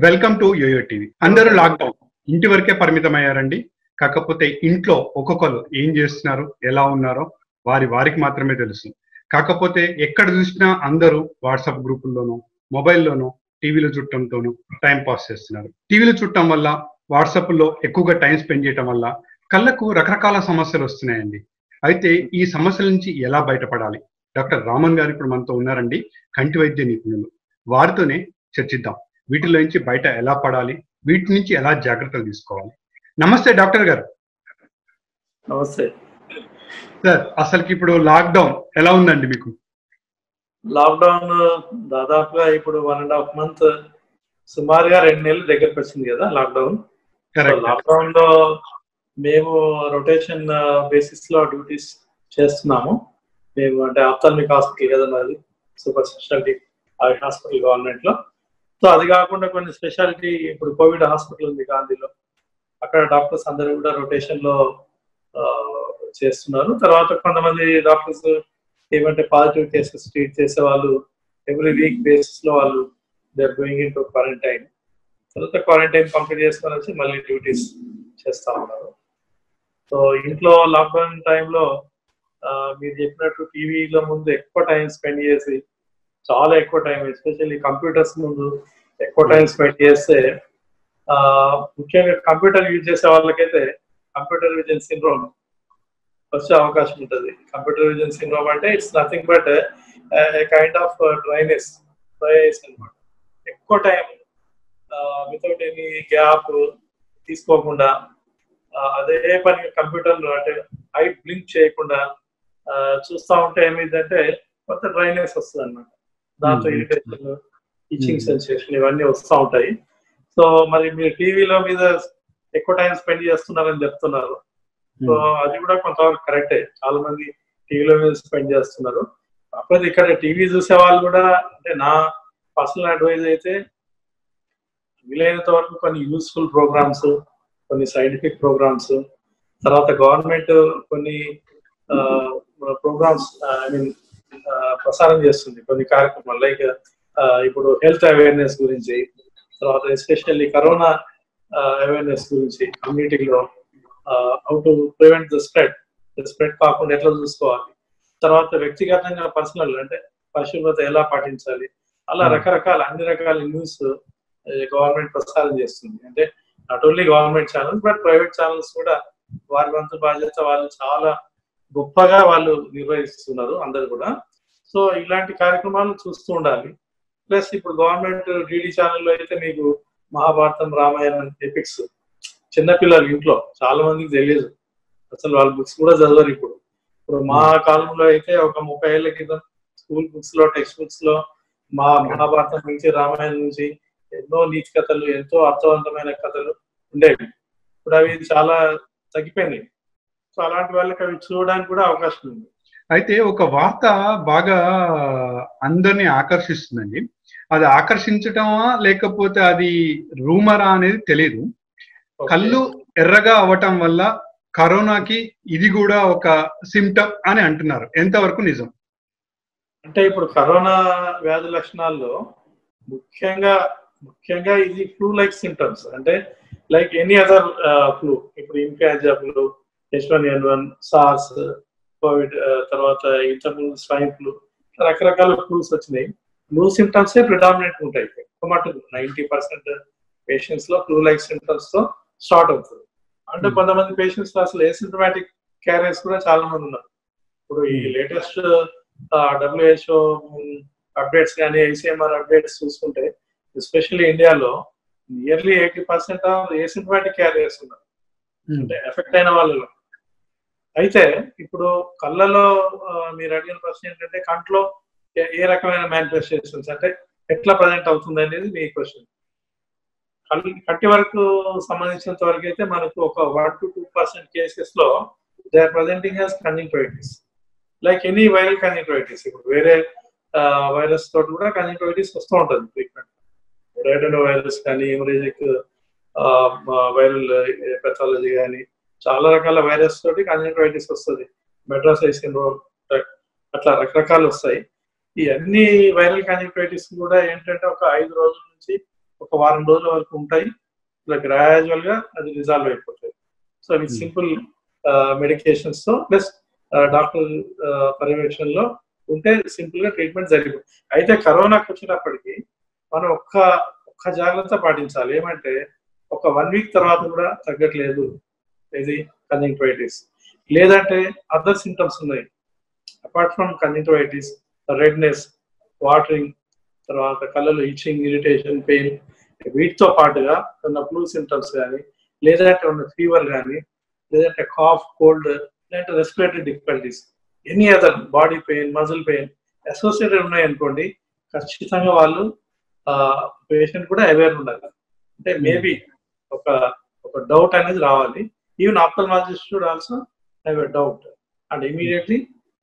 Welcome to Yoyo TV అందరూ lockdown ఇంటి వరకే పరిమితమయ్యారండి కాకపోతే ఇంట్లో ఒక్కొక్కరు ఏం చేస్తున్నారు ఎలా ఉన్నారో వారి వారికి మాత్రమే తెలుసు కాకపోతే ఎక్కడ చూసినా అందరూ వాట్సాప్ గ్రూపుల్లోనూ మొబైల్లోనూ టీవీలో చుట్టంతోనూ టైం పాస్ చేస్తున్నారు టీవీలో చుట్టం వల్ల వాట్సాప్ లో ఎక్కువగా టైం స్పెండ్ చేయటం వల్ల కళ్ళకు రకరకాల సమస్యలు వస్తున్నాయండి అయితే ఈ సమస్యల నుంచి ఎలా బయటపడాలి డాక్టర్ రామన్ గారు ఇప్పుడు మనతో ఉన్నారండి కంటి వైద్య నిపుణులు వారితోనే చర్చిద్దాం వీటిలో నుంచి బయట ఎలా పడాలి వీటి నుంచి ఎలా జాగ్రత్తలు తీసుకోవాలి నమస్తే డాక్టర్ గారు నమస్తే సార్ అసలుకి ఇప్పుడు లాక్డౌన్ ఎలా ఉందండి మీకు లాక్డౌన్ దాదాపుగా ఇప్పుడు వన్ అండ్ హాఫ్ మంత్ సుమారుగా రెండు నెలలు దగ్గరకు వచ్చింది కదా లాక్డౌన్ కరెక్ట్ లాక్డౌన్ లో మేము రొటేషన్ బేసిస్ లో డ్యూటీస్ చేస్తున్నాము మేము అంటే ఆప్తాల్మిక్ హాస్పిటల్ కదా మాది సూపర్ స్పెషాలిటీ హాస్పిటల్ గవర్నమెంట్ లో సో అది కాకుండా కొన్ని స్పెషాలిటీ ఇప్పుడు కోవిడ్ హాస్పిటల్ ఉంది గాంధీలో అక్కడ డాక్టర్స్ అందరూ కూడా రొటేషన్ లో ఆ, చేస్తున్నారు తర్వాత కొంతమంది డాక్టర్స్ ఏమంటే పాజిటివ్ కేసెస్ ట్రీట్ చేసే వాళ్ళు ఎవ్రీ వీక్ బేసిస్ లో వాళ్ళు they are going into quarantine తర్వాత క్వారంటైన్ కంప్లీట్ చేసుకొని వచ్చి మళ్ళీ డ్యూటీస్ చేస్తా ఉన్నారు సో ఇంట్లో లాక్డౌన్ టైంలో మీరు చెప్పినట్టు టీవీలో ముందు ఎక్కువ టైం స్పెండ్ చేసి చాలా ఎక్కువ టైం ఎస్పెషల్లీ కంప్యూటర్స్ ముందు ఎక్కువ టైం స్పెండ్ చేస్తే ఆ, ముఖ్యంగా కంప్యూటర్ యూజ్ చేసే వాళ్ళకైతే కంప్యూటర్ విజన్ సిండ్రోమ్ వచ్చే అవకాశం ఉంటుంది కంప్యూటర్ విజన్ సిండ్రోమ్ అంటే it's nothing but kind of dryness dryness అనమాట ఎక్కువ టైం వితౌట్ ఎనీ గ్యాప్ తీసుకోకుండా ఆ, అదే పని కంప్యూటర్ అంటే ఐ బ్లింక్ చేయకుండా ఆ, చూస్తా ఉంటే ఏమైందంటే కొంత డ్రైనెస్ వస్తుంది అనమాట దాంతో Hmm. Irritation itching Hmm. Sensation ఇవన్నీ వస్తూ ఉంటాయి సో మరి మీరు టీవీలో మీద ఎక్కువ టైం స్పెండ్ చేస్తున్నారని చెప్తున్నారు సో అది కూడా కొంతవరకు కరెక్టే చాలా మంది టీవీలో మీద స్పెండ్ చేస్తున్నారు కాకపోతే ఇక్కడ టీవీ చూసే వాళ్ళు కూడా అంటే నా పర్సనల్ అడ్వైజ్ అయితే వీలైనంత వరకు కొన్ని యూస్ఫుల్ ప్రోగ్రామ్స్ కొన్ని సైంటిఫిక్ ప్రోగ్రామ్స్ తర్వాత గవర్నమెంట్ కొన్ని ప్రోగ్రామ్స్ ఐ మీన్ ప్రసారం చేస్తుంది కొన్ని కార్యక్రమాలు లైక్ ఇప్పుడు హెల్త్ అవేర్నెస్ గురించి తర్వాత ఎస్పెషల్లీ కరోనా అవేర్నెస్ గురించి కమ్యూనిటీలో how to prevent the spread spread కాకుండా ఎట్లా చూసుకోవాలి తర్వాత వ్యక్తిగతంగా పర్సనల్ అంటే పరిశుభ్రత ఎలా పాటించాలి అలా Hmm. రకరకాల అన్ని రకాల న్యూస్ గవర్నమెంట్ ప్రసారం చేస్తుంది అంటే not only government channels but private channels కూడా వారి వంతు బాధ్యత వాళ్ళు చాలా గొప్పగా వాళ్ళు నిర్వహిస్తున్నారు అందరు కూడా సో ఇలాంటి కార్యక్రమాలు చూస్తూ ఉండాలి ప్లస్ ఇప్పుడు గవర్నమెంట్ డిడి ఛానల్లో అయితే మీకు మహాభారతం రామాయణం ఎపిక్స్ చిన్నపిల్లలు ఇంట్లో చాలా మందికి తెలియదు అసలు వాళ్ళ బుక్స్ కూడా చదవరు ఇప్పుడు ఇప్పుడు మా కాలంలో అయితే ఒక ముప్పై ఏళ్ల క్రితం స్కూల్ బుక్స్ లో టెక్స్ట్ బుక్స్ లో మా మహాభారతం నుంచి రామాయణం నుంచి ఎన్నో నీతి కథలు ఎంతో అర్థవంతమైన కథలు ఉండేవి ఇప్పుడు అవి చాలా తగ్గిపోయినాయి సో అలాంటి వాళ్ళకి అవి చూడడానికి కూడా అవకాశం ఉంది అయితే ఒక వార్త బాగా అందరిని ఆకర్షిస్తుందండి అది ఆకర్షించటమా లేకపోతే అది రూమరా అనేది తెలియదు కళ్ళు ఎర్రగా అవటం వల్ల కరోనాకి ఇది కూడా ఒక సిమ్టమ్ అని అంటున్నారు ఎంతవరకు నిజం అంటే ఇప్పుడు కరోనా వ్యాధి లక్షణాల్లో ముఖ్యంగా ముఖ్యంగా ఇది ఫ్లూ లైక్ సింటమ్స్ అంటే లైక్ ఎనీ అదర్ ఫ్లూ ఇప్పుడు influenza flu H one N one SARS COVID తర్వాత ఇంతకుముందు స్వైన్ ఫ్లూ రకరకాల ఫ్లూస్ వచ్చినాయి ఫ్లూ సిమ్టమ్స్ ప్రిడామినెంట్ ఉంటాయి ఎక్కువ మటుకు నైన్టీ పర్సెంట్ పేషెంట్స్ లో ఫ్లూ లైక్ సిమ్టమ్స్ తో స్టార్ట్ అవుతుంది అంటే Hmm. కొంతమంది పేషెంట్స్ లో అసలు ఏసిమ్టమాటిక్ క్యారియర్స్ కూడా చాలా మంది ఉన్నారు ఇప్పుడు ఈ Hmm. లేటెస్ట్ డబ్ల్యూహెచ్ఓ అప్డేట్స్ కానీ ఐసీఎంఆర్ అప్డేట్స్ చూసుకుంటే ఎస్పెషల్లీ ఇండియాలో nearly eighty percent of asymptomatic carriers ఉన్నారు అంటే ఎఫెక్ట్ అయిన వాళ్ళలో అయితే ఇప్పుడు కళ్ళలో ఆ, మీరు అడిగిన ప్రశ్న ఏంటంటే కంట్లో ఏ- ఏ రకమైన మేనిఫెస్టేషన్స్ అంటే ఎట్లా ప్రజెంట్ అవుతుంది అనేది మీ క్వశ్చన్ కంటి వరకు సంబంధించినంత వరకు అయితే మనకు ఒక one to two percent cases లో they are presenting as conjunctivitis like any viral conjunctivitis ఇప్పుడు వేరే వైరస్ తోటి కూడా కంజంక్టివిటీస్ వస్తూ ఉంటుంది ట్రీట్మెంట్ రేటనో వైరస్ కానీ హెమరేజిక్ వైరల్ పెథాలజీ కానీ చాలా రకాల వైరస్ తోటి కంజంక్టివిటీస్ వస్తుంది మెట్రాసై సిండ్రోమ్ అట్లా రకరకాలు వస్తాయి ఈ అన్ని వైరల్ కంజంక్టివిటీస్ కూడా ఏంటంటే ఒక ఐదు రోజుల నుంచి ఒక వారం రోజుల వరకు ఉంటాయి ఇలా గ్రాజువల్ గా అది రిజాల్వ్ అయిపోతాయి so with Hmm. Simple medications తో ప్లస్ డాక్టర్ పర్యవేక్షణలో ఉంటే సింపుల్ గా ట్రీట్మెంట్ జరిగింది అయితే కరోనాకి వచ్చినప్పటికీ మనం ఒక్క ఒక్క జాగ్రత్త పాటించాలి ఏమంటే ఒక వన్ వీక్ తర్వాత కూడా తగ్గట్లేదు ఇది కంజంక్టివైటిస్ లేదంటే అదర్ సింటమ్స్ ఉన్నాయి apart from conjunctivitis redness watering తర్వాత కళ్ళలో ఇచ్చింగ్ ఇరిటేషన్ పెయిన్ వీటితో పాటుగా ఉన్న ఫ్లూ సింటమ్స్ కానీ లేదంటే ఉన్న ఫీవర్ కానీ లేదంటే కాఫ్ కోల్డ్ లేదంటే respiratory difficulties any other body pain muscle pain associated ఉన్నాయి అనుకోండి ఖచ్చితంగా వాళ్ళు పేషెంట్ కూడా అవేర్ ఉండాలి అంటే మేబీ ఒక ఒక డౌట్ అనేది రావాలి even ophthalmologist should also have a doubt and immediately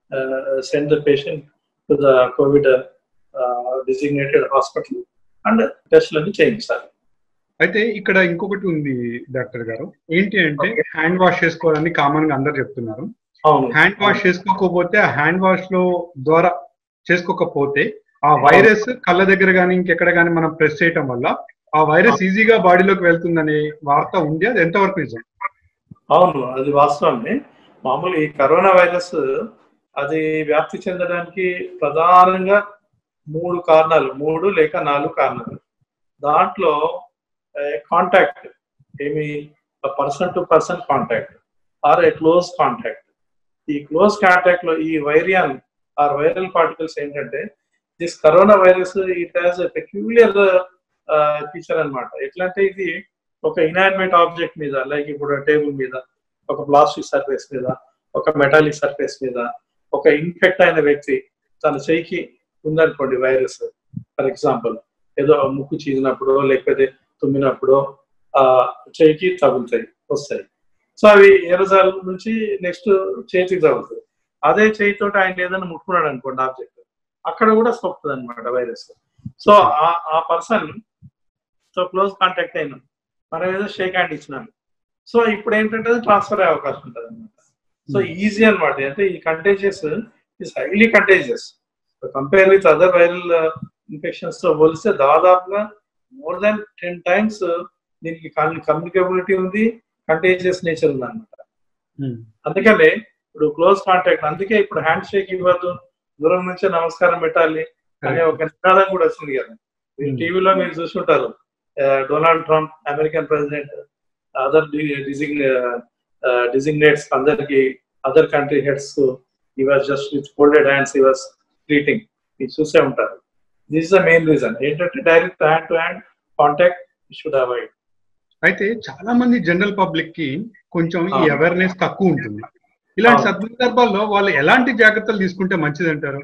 send the patient to the COVID designated hospital and టెస్ట్లన్నీ చేయించాలి అయితే ఇక్కడ ఇంకొకటి ఉంది డాక్టర్ గారు ఏంటి అంటే హ్యాండ్ వాష్ చేసుకోవాలని కామన్ గా అందరు చెప్తున్నారు అవును హ్యాండ్ వాష్ చేసుకోకపోతే ఆ హ్యాండ్ వాష్ లో ద్వారా చేసుకోకపోతే ఆ వైరస్ కళ్ళ దగ్గర కానీ ఇంకెక్కడ కానీ మనం ప్రెస్ చేయటం వల్ల ఆ వైరస్ ఈజీగా బాడీలోకి వెళ్తుందనే వార్త ఉంది అది ఎంతవరకు నిజం అవును అది వాస్తవమే మామూలు ఈ కరోనా వైరస్ అది వ్యాప్తి చెందడానికి ప్రధానంగా మూడు కారణాలు మూడు లేక నాలుగు కారణాలు దాంట్లో కాంటాక్ట్ ఏమి person to person contact or a close contact ఈ క్లోజ్ కాంటాక్ట్ లో ఈ వైరియన్ ఆర్ వైరల్ పార్టికల్స్ ఏంటంటే this corona virus it has peculiar feature అన్నమాట ఎట్లా అంటే ఇది ఒక ఇనానిమేట్ ఆబ్జెక్ట్ మీద లైక్ ఇప్పుడు టేబుల్ మీద ఒక ప్లాస్టిక్ సర్ఫేస్ మీద ఒక మెటాలిక్ సర్ఫేస్ మీద ఒక ఇన్ఫెక్ట్ అయిన వ్యక్తి తన చేయికి ఉందనుకోండి వైరస్ ఫర్ ఎగ్జాంపుల్ ఏదో ముక్కు చీదినప్పుడు లేకపోతే తుమ్మినప్పుడు ఆ చేయికి తగులుతాయి వస్తాయి సో అవి ఎరజాల నుంచి నెక్స్ట్ చేతికి తగులుతాయి అదే చేయితో ఆయన ఏదైనా ముట్టుకున్నాడు అనుకోండి ఆబ్జెక్ట్ అక్కడ కూడా సోపుతుంది అనమాట వైరస్ సో ఆ పర్సన్ సో క్లోజ్ కాంటాక్ట్ అయినా మనం ఏదో షేక్ హ్యాండ్ ఇచ్చినాం సో ఇప్పుడు ఏంటంటే ట్రాన్స్ఫర్ అయ్యే అవకాశం ఉంటుంది అనమాట సో ఈజీ అనమాట అంటే ఈ contagious is highly contagious compare with other viral infections తో పోలిస్తే దాదాపుగా మోర్ దాన్ టెన్ టైమ్స్ దీనికి కమ్యూనికేబిలిటీ ఉంది కంటేజియస్ నేచర్ ఉంది అనమాట అందుకనే ఇప్పుడు క్లోజ్ కాంటాక్ట్ అందుకే ఇప్పుడు హ్యాండ్ షేక్ ఇవ్వద్దు దూరం నుంచే నమస్కారం పెట్టాలి అనే ఒక నినాదం కూడా వచ్చింది కదా టీవీలో మీరు చూసుంటారు Donald Trump American president other డిజిగ్ డిజిగ్నేట్స్ అందరికి other country heads he was just with folded hands he was treating ఇది చూసే ఉంటారు this is the main reason ఏంటంటే direct hand to hand contact should avoid అయితే చాలా మంది జనరల్ పబ్లిక్ కి కొంచెం ఈ అవేర్నెస్ తక్కువ ఉంటుంది ఇలాంటి సందర్భాల్లో వాళ్ళు ఎలాంటి జాగ్రత్తలు తీసుకుంటే మంచిది అంటారు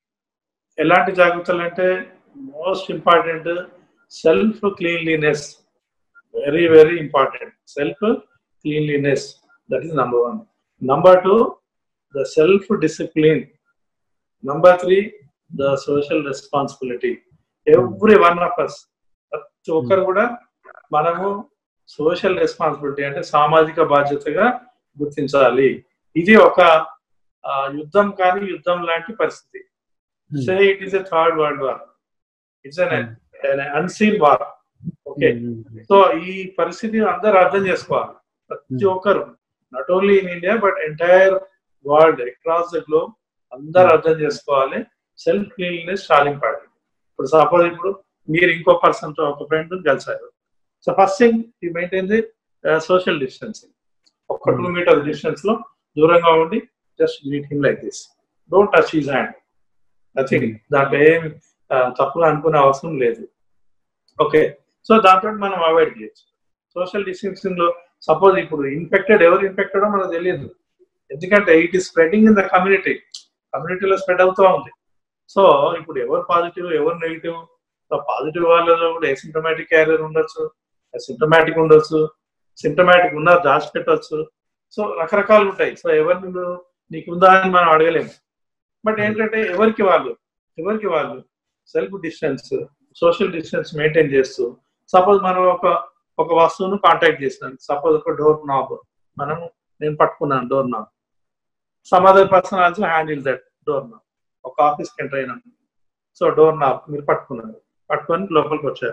ఎలాంటి జాగ్రత్తలు అంటే most important self cleanliness very very important self cleanliness that is number one number two the self discipline number three the social responsibility every one of us ప్రతి ఒక్కరు కూడా మనము సోషల్ రెస్పాన్సిబిలిటీ అంటే సామాజిక బాధ్యతగా గుర్తించాలి ఇది ఒక యుద్ధం కానీ యుద్ధం లాంటి పరిస్థితి say it is a third world war it's an unseen war okay so ఈ పరిస్థితి అందరు అర్థం చేసుకోవాలి ప్రతి ఒక్కరు not only in India but entire world across the globe అందరు అర్థం చేసుకోవాలి సెల్ఫ్ క్లీన్లీనెస్ చాలా ఇంపార్టెంట్ ఇప్పుడు సపోజ్ ఇప్పుడు మీరు ఇంకో పర్సన్ తో ఒక ఫ్రెండ్ కలిసారు సో ఫస్ట్ థింగ్ ఈ మెయింటైన్ ది సోషల్ డిస్టెన్సింగ్ ఒక టూ మీటర్ డిస్టెన్స్ లో దూరంగా ఉండి just greet him like this don't touch his hand nothing దాంట్లో ఏం తప్పుగా అనుకునే అవసరం లేదు ఓకే సో దాంతో మనం అవాయిడ్ చేయొచ్చు సోషల్ డిస్టెన్సింగ్ లో సపోజ్ ఇప్పుడు ఇన్ఫెక్టెడ్ ఎవరు ఇన్ఫెక్టెడో మనకు తెలియదు ఎందుకంటే it is spreading in the community కమ్యూనిటీలో స్ప్రెడ్ అవుతూ ఉంది సో ఇప్పుడు ఎవరు పాజిటివ్ ఎవరు నెగిటివ్ పాజిటివ్ వాళ్ళలో కూడా ఎసింటమాటిక్ క్యారియర్ ఉండొచ్చు సింటమాటిక్ ఉండొచ్చు సింటమాటిక్ ఉన్న దాచిపెట్టవచ్చు సో రకరకాలు ఉంటాయి సో ఎవరిని నీకు ఉందా అని మనం అడగలేము బట్ ఏంటంటే ఎవరికి వాళ్ళు ఎవరికి వాళ్ళు self distance social distance maintain చేస్తూ సపోజ్ మనం ఒక ఒక వస్తువును కాంటాక్ట్ చేసినాం సపోజ్ ఒక డోర్ నాబ్ మనం నేను పట్టుకున్నాను door knob some other person also handle that door knob ఒక ఆఫీస్కి ఎంటర్ అయినాం సో డోర్ నాబ్ మీరు పట్టుకున్నారు పట్టుకొని లోపలికి వచ్చారు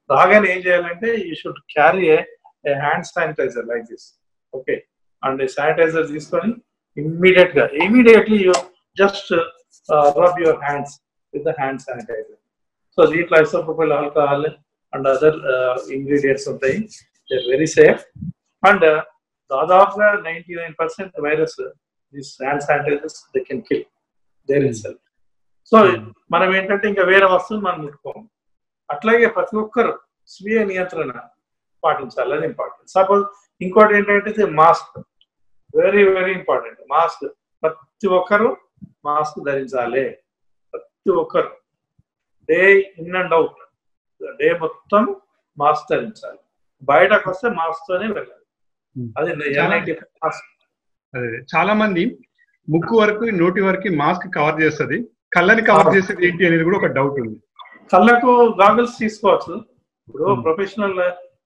రాగానే ఏం చేయాలంటే you should carry a hand sanitiser like this okay and sanitiser తీసుకొని ఇమ్మీడియట్ గా immediately you just rub your hands with the hand sanitiser so దీంట్లో isopropyl alcohol and other ingredients ఉంటాయి దే వెరీ సేఫ్ అండ్ దాదాపుగా ninety nine percent virus this hand sanitisers they can kill there in self so మనం ఏంటంటే ఇంకా వేరే వస్తువులు మనం ముట్టుకోము అట్లాగే ప్రతి ఒక్కరు స్వీయ నియంత్రణ పాటించాలి అది ఇంపార్టెంట్ సపోజ్ ఇంకోటి ఏంటంటే mask very very important mask ప్రతి ఒక్కరు మాస్క్ ధరించాలి ప్రతి ఒక్కరు day in and out day మొత్తం మాస్క్ ధరించాలి బయటకు వస్తే మాస్క్ తోనే వెళ్ళాలి అది మాస్క్ అదే చాలా మంది ముక్కు వరకు నోటి వరకు మాస్క్ కవర్ చేస్తుంది కళ్ళని కవర్ చేసేది ఏంటి అనేది కూడా ఒక డౌట్ ఉంది కళ్ళకు గాగుల్స్ తీసుకోవచ్చు ఇప్పుడు professional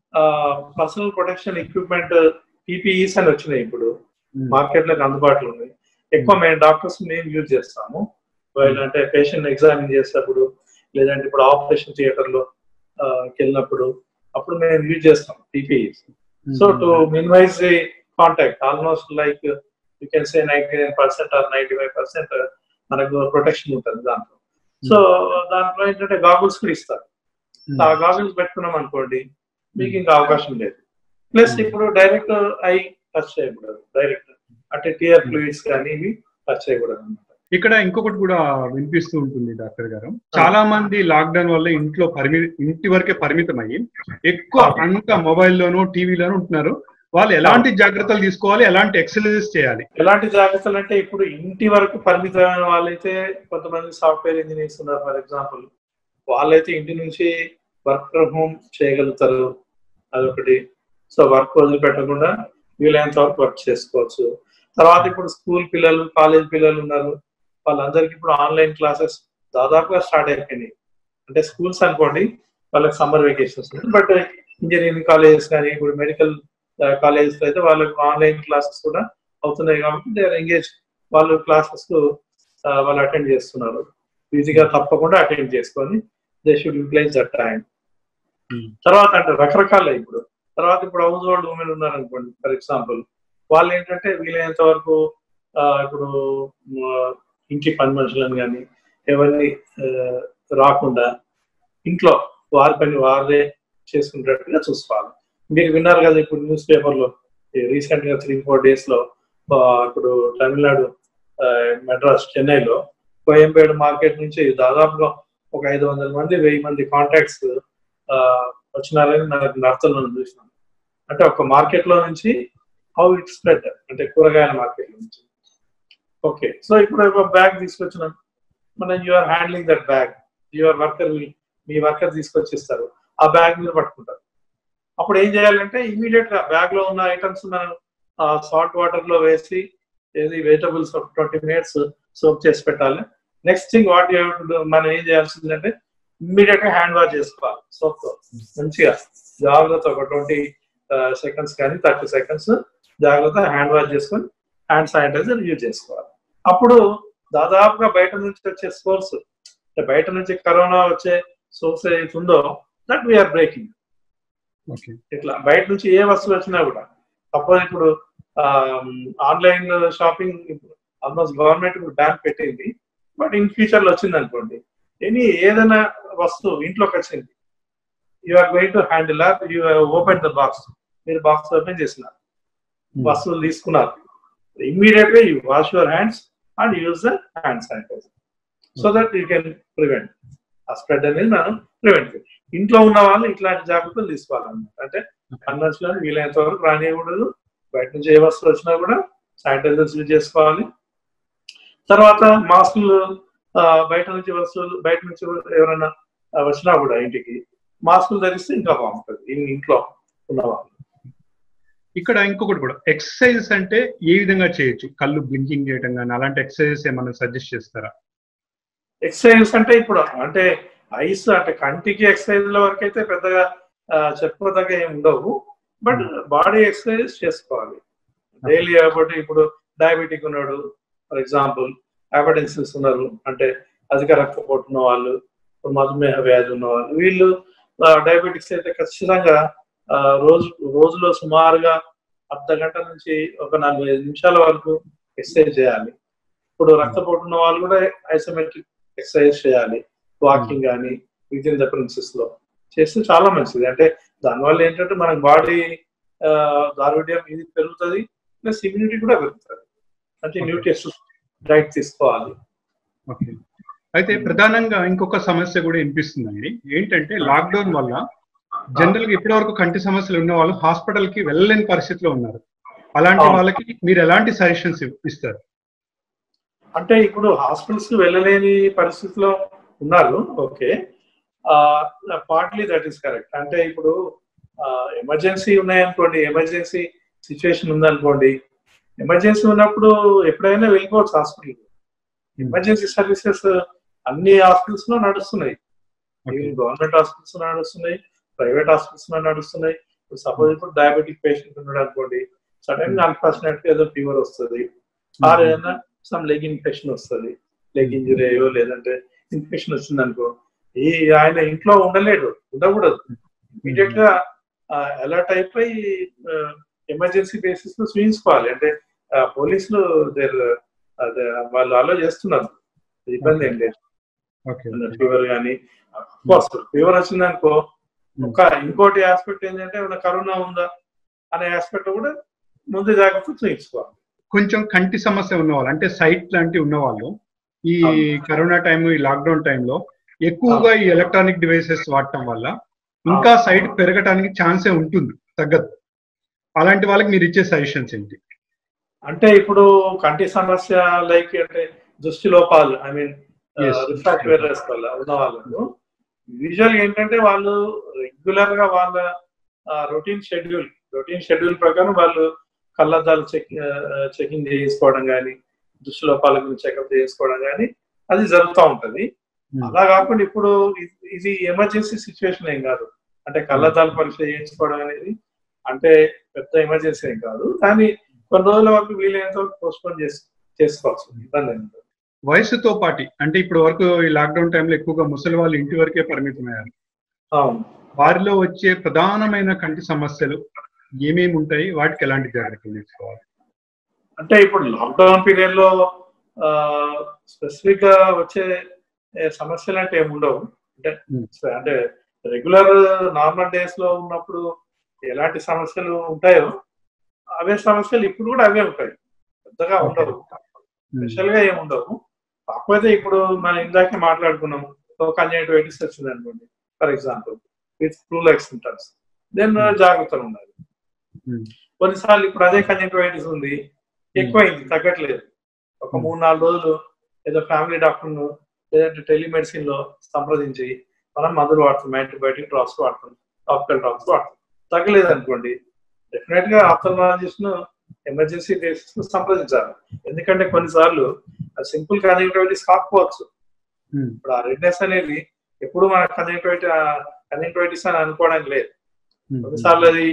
personal protection equipment PPEs అని వచ్చినాయి ఇప్పుడు మార్కెట్ లో అందుబాటులో ఉన్నాయి ఎక్కువ మేము డాక్టర్స్ మేము యూజ్ చేస్తాము అంటే పేషెంట్ ఎగ్జామిన్ చేసేటప్పుడు లేదంటే ఇప్పుడు ఆపరేషన్ థియేటర్ లో వెళ్ళినప్పుడు అప్పుడు మేము యూజ్ చేస్తాం PPEs so to minimise the contact almost like you can say ninety nine percent or ninety five percent మనకు ప్రొటెక్షన్ ఉంటుంది దాంట్లో సో దాంట్లో ఏంటంటే గాగుల్స్ కూడా ఇస్తారు ఆ గాగుల్స్ పెట్టుకున్నాం అనుకోండి మీకు ఇంకా అవకాశం లేదు ప్లస్ ఇప్పుడు డైరెక్ట్ ఐ టచ్ చేయకూడదు డైరెక్ట్ అంటే టియర్ ఫ్లూయిడ్స్ కానీ ఇవి టచ్ చేయకూడదు అనమాట ఇక్కడ ఇంకొకటి కూడా వినిపిస్తూ ఉంటుంది డాక్టర్ గారు చాలా మంది లాక్డౌన్ వల్ల ఇంట్లో పరిమి ఇంటి వరకే పరిమితం అయ్యి ఎక్కువ అంత మొబైల్లోనూ టీవీలోనూ ఉంటున్నారు వాళ్ళు ఎలాంటి జాగ్రత్తలు తీసుకోవాలి ఎలాంటి ఎక్సర్సైజెస్ చేయాలి ఎలాంటి జాగ్రత్తలు అంటే ఇప్పుడు ఇంటి వరకు పరిమితమైన వాళ్ళైతే కొంతమంది సాఫ్ట్వేర్ ఇంజనీర్స్ ఉన్నారు ఫర్ ఎగ్జాంపుల్ వాళ్ళైతే ఇంటి నుంచి వర్క్ ఫ్రమ్ హోమ్ చేయగలుగుతారు అదొకటి సో వర్క్ వదిలిపెట్టకుండా వీలైనంత వరకు వర్క్ చేసుకోవచ్చు తర్వాత ఇప్పుడు స్కూల్ పిల్లలు కాలేజ్ పిల్లలు ఉన్నారు వాళ్ళందరికీ ఇప్పుడు ఆన్లైన్ క్లాసెస్ దాదాపుగా స్టార్ట్ అయిపోయినాయి అంటే స్కూల్స్ అనుకోండి వాళ్ళకి summer vacations but engineering colleges కానీ ఇప్పుడు మెడికల్ కాలేజెస్ అయితే వాళ్ళకి ఆన్లైన్ క్లాసెస్ కూడా అవుతున్నాయి కాబట్టి దే ఆర్ ఎంగేజ్ వాళ్ళు క్లాసెస్ వాళ్ళు అటెండ్ చేస్తున్నారు ఈజీగా తప్పకుండా అటెండ్ చేసుకొని they should utilise that time తర్వాత అంటే రకరకాల ఇప్పుడు తర్వాత ఇప్పుడు హౌస్ హోల్డ్ ఉమెన్ ఉన్నారు అనుకోండి ఫర్ ఎగ్జాంపుల్ వాళ్ళు ఏంటంటే వీలైనంత వరకు ఇప్పుడు ఇంటి పని మనుషులను కానీ ఎవరిని రాకుండా ఇంట్లో వారి పని వారే చేసుకునేటట్టుగా చూసుకోవాలి మీరు విన్నారు కదా ఇప్పుడు న్యూస్ పేపర్లో రీసెంట్ గా త్రీ ఫోర్ డేస్ లో ఇప్పుడు తమిళనాడు మెడ్రాస్ చెన్నైలో కోయంబేడు మార్కెట్ నుంచి దాదాపుగా ఒక ఐదు వందల మంది వెయ్యి మంది కాంటాక్ట్స్ వచ్చినారని నాకు నర్తలను చూసినాను అంటే ఒక మార్కెట్ లో నుంచి హౌ ఇట్ స్ప్రెడ్ అంటే కూరగాయల మార్కెట్ నుంచి ఓకే సో ఇప్పుడు ఒక బ్యాగ్ తీసుకొచ్చినాం మనం you're handling that bag your worker will మీ వర్కర్ తీసుకొచ్చిస్తారు ఆ బ్యాగ్ మీరు పట్టుకుంటారు అప్పుడు ఏం చేయాలంటే ఇమీడియట్ గా బ్యాగ్ లో ఉన్న ఐటమ్స్ మనం సాల్ట్ వాటర్ లో వేసి ఏది వెజిటబుల్స్ ఒక ట్వంటీ మినిట్స్ సోప్ చేసి పెట్టాలి నెక్స్ట్ థింగ్ వాట్ మనం ఏం చేయాల్సిందంటే ఇమ్మీడియట్ గా హ్యాండ్ వాష్ చేసుకోవాలి సోప్ తో మంచిగా జాగ్రత్త ఒక ట్వంటీ సెకండ్స్ కానీ థర్టీ సెకండ్స్ జాగ్రత్త హ్యాండ్ వాష్ చేసుకొని హ్యాండ్ శానిటైజర్ యూజ్ చేసుకోవాలి అప్పుడు దాదాపుగా బయట నుంచి వచ్చే సోర్స్ బయట నుంచి కరోనా వచ్చే సోర్స్ ఏదైతుందో దట్ వీఆర్ బ్రేకింగ్ ఇట్లా బయట నుంచి ఏ వస్తువు వచ్చినా కూడా సపోజ్ ఇప్పుడు online shopping almost government ban పెట్టింది బట్ ఇన్ ఫ్యూచర్ లో వచ్చింది అనుకోండి ఎనీ ఏదైనా వస్తువు ఇంట్లోకి వచ్చింది you are going to handle or you open the box మీరు బాక్స్ ఓపెన్ చేసినారు వస్తువులు తీసుకున్నారు ఇమ్మీడియట్ గా you wash your hands and use the hand sanitiser so that you can prevent ఆ స్ప్రెడ్ అనేది మనం ప్రివెంట్ ఇంట్లో ఉన్న వాళ్ళు ఇట్లాంటి జాగ్రత్తలు తీసుకోవాలన్నమాట అంటే అన్నట్లని వీలైనంత వరకు రానియకూడదు బయట నుంచి ఏ వస్తువు వచ్చినా కూడా శానిటైజర్స్ యూజ్ చేసుకోవాలి తర్వాత మాస్కులు బయట నుంచి వస్తువులు బయట నుంచి ఎవరైనా వచ్చినా కూడా ఇంటికి మాస్కులు ధరిస్తే ఇంకా బాగుంటుంది ఇంట్లో ఉన్నవాళ్ళు ఇక్కడ ఇంకొకటి కూడా ఎక్సర్సైజెస్ అంటే ఏ విధంగా చేయొచ్చు కళ్ళు బ్లింకింగ్ చేయడం కానీ అలాంటి ఎక్సర్సైజెస్ ఏమైనా సజెస్ట్ చేస్తారా ఎక్సర్సైజెస్ అంటే ఇప్పుడు అంటే ఐస్ అంటే కంటికి ఎక్సర్సైజ్ వరకు అయితే పెద్దగా చెప్పుకోదగ్గ ఏమి ఉండవు బట్ బాడీ ఎక్సర్సైజ్ చేసుకోవాలి డైలీ కాబట్టి ఇప్పుడు డయాబెటిక్ ఉన్నాడు ఫర్ ఎగ్జాంపుల్ హైపర్టెన్సివ్స్ ఉన్నారు అంటే అధిక రక్తపోటు ఉన్న వాళ్ళు మధుమేహ వ్యాధి ఉన్న వాళ్ళు వీళ్ళు డయాబెటిక్స్ అయితే ఖచ్చితంగా ఆ, రోజు రోజులో సుమారుగా అర్ధ గంట నుంచి ఒక నలభై ఐదు నిమిషాల వరకు ఎక్సర్సైజ్ చేయాలి ఇప్పుడు రక్తపోటు ఉన్న వాళ్ళు కూడా ఐసోమెట్రిక్ ఎక్సర్సైజ్ చేయాలి వాకింగ్ కానీ విత్ ఇన్ ద ప్రిన్సెస్ లో చేస్తే చాలా మంచిది అంటే దానివల్ల ఏంటంటే మన బాడీ దారుడ్యం ఇది పెరుగుతుంది ప్లస్ ఇమ్యూనిటీ కూడా పెరుగుతుంది అంటే Okay. న్యూట్రియస్ డైట్ తీసుకోవాలి ఓకే అయితే ప్రధానంగా ఇంకొక సమస్య కూడా వినిపిస్తుందండి ఏంటంటే లాక్డౌన్ వల్ల జనరల్ గా ఇప్పటి వరకు కంటి సమస్యలు ఉన్న వాళ్ళు హాస్పిటల్ కి వెళ్ళలేని పరిస్థితిలో ఉన్నారు అలాంటి అవును. వాళ్ళకి మీరు ఎలాంటి సజెషన్స్ ఇస్తారు అంటే ఇప్పుడు హాస్పిటల్స్ కి వెళ్ళలేని పరిస్థితిలో ఉన్నారు okay partly that is correct అంటే ఇప్పుడు ఎమర్జెన్సీ ఉన్నాయనుకోండి ఎమర్జెన్సీ సిచ్యువేషన్ ఉందనుకోండి ఎమర్జెన్సీ ఉన్నప్పుడు ఎప్పుడైనా వెళ్ళిపోవచ్చు హాస్పిటల్ ఎమర్జెన్సీ సర్వీసెస్ అన్ని హాస్పిటల్స్ లో నడుస్తున్నాయి Okay. గవర్నమెంట్ హాస్పిటల్స్ లో నడుస్తున్నాయి ప్రైవేట్ హాస్పిటల్స్ లో నడుస్తున్నాయి సపోజ్ ఇప్పుడు డయాబెటిక్ పేషెంట్ ఉన్నాడు అనుకోండి సడన్ గా అన్ఫార్చునేట్ ఏదో ఫీవర్ వస్తుంది ఆర్ ఏదైనా సమ్ లెగ్ ఇన్ఫెక్షన్ వస్తుంది లెగ్ ఇంజరీ అయ్యో లేదంటే ఇన్ఫెక్షన్ వచ్చింది అనుకో ఈ ఆయన ఇంట్లో ఉండలేడు ఉండకూడదు ఇమీడియట్ గా అలర్ట్ అయిపోయి ఎమర్జెన్సీ బేసిస్ లో చూపించుకోవాలి అంటే ఆ, పోలీసులు దేర్ వాళ్ళు అలో చేస్తున్నారు ఇబ్బంది ఏం లేదు ఓకే ఫీవర్ కానీ ఫీవర్ వచ్చిందనుకో ఒక ఇంకోటి ఆస్పెక్ట్ ఏంటంటే ఏమైనా కరోనా ఉందా అనే ఆస్పెక్ట్ కూడా ముందు జాగ్రత్త చూపించుకోవాలి కొంచెం కంటి సమస్య ఉన్నవాళ్ళు అంటే సైట్ లాంటివి ఉన్నవాళ్ళు ఈ అవును. కరోనా టైం ఈ లాక్డౌన్ టైంలో ఎక్కువగా ఈ ఎలక్ట్రానిక్ డివైసెస్ వాడటం వల్ల ఇంకా సైట్ పెరగటానికి ఛాన్సే ఉంటుంది తగ్గదు అలాంటి వాళ్ళకి మీరు ఇచ్చే సజెషన్స్ ఏంటి అంటే ఇప్పుడు కంటి సమస్య లైక్ అంటే దృష్టి లోపాలు ఐ మీన్ Yes. రిఫ్రాక్టివ్ వల్ల ఉన్న వాళ్ళను యూజువల్ ఏంటంటే వాళ్ళు రెగ్యులర్ గా వాళ్ళ రొటీన్ షెడ్యూల్ రొటీన్ షెడ్యూల్ ప్రకారం వాళ్ళు కళ్ళద్దాలు చెక్ చెకింగ్ చేసుకోవడం కానీ దృష్టి లోపాల గురించి చెకప్ చేసుకోవడం కానీ అది జరుగుతూ ఉంటది Hmm. అలా కాకుండా ఇప్పుడు ఇది- ఇది ఎమర్జెన్సీ సిచ్యువేషన్ ఏం కాదు అంటే కళ్ళద్దాలు పరీక్ష చేయించుకోవడం అనేది అంటే పెద్ద ఎమర్జెన్సీ ఏం కాదు కానీ కొన్ని రోజుల వరకు వీలైనంత వరకు పోస్ట్పోన్ చేసి చేసుకోవచ్చు ఇబ్బంది ఏం లేదు. వయసుతో పాటి అంటే ఇప్పుడు వరకు ఈ లాక్డౌన్ టైంలో ఎక్కువగా ముసలి వాళ్ళు ఇంటి వరకే పరిమితమయ్యారు అవును వారిలో వచ్చే ప్రధానమైన కంటి సమస్యలు ఏమేమి ఉంటాయి వాటికి ఎలాంటి జాగ్రత్తలు తీసుకోవాలి అంటే ఇప్పుడు లాక్డౌన్ పీరియడ్ లో స్పెసిఫిక్ గా వచ్చే ఏ, సమస్యలు అంటే ఏమి ఉండవు అంటే Hmm. అంటే రెగ్యులర్ నార్మల్ డేస్ లో ఉన్నప్పుడు ఎలాంటి సమస్యలు ఉంటాయో అవే సమస్యలు ఇప్పుడు కూడా అవే ఉంటాయి పెద్దగా ఉండవు స్పెషల్ గా ఏమి ఉండవు కాకపోతే ఇప్పుడు మనం ఇందాకే మాట్లాడుకున్నాం కంజైటివైటిస్ వచ్చింది అనుకోండి for example with flu like symptoms then Hmm. జాగ్రత్తలు ఉండాలి Hmm. కొన్నిసార్లు ఇప్పుడు అదే కంజంటివైటిస్ ఉంది ఎక్కువైంది తగ్గట్లేదు ఒక Hmm. మూడు నాలుగు రోజులు ఏదో ఫ్యామిలీ డాక్టర్ ను లేదంటే టెలిమెడిసిన్ లో సంప్రదించి మనం మందులు వాడుతాం యాంటీబయాటిక్ డ్రాప్స్ వాడతాం టాపికల్ డ్రాప్స్ వాడతాం తగ్గలేదు అనుకోండి డెఫినెట్ గా ఆప్థల్మాలజిస్ట్ ను ఎమర్జెన్సీ బేసిస్ ను సంప్రదించాలి ఎందుకంటే కొన్నిసార్లు సింపుల్ కంజంటివైటిస్ కాకపోవచ్చు Hmm. ఇప్పుడు ఆ రెడ్నెస్ అనేది ఎప్పుడు మన కంజంటివైటి కంజంటివైటిస్ అని అనుకోవడానికి లేదు Hmm. కొన్నిసార్లు అది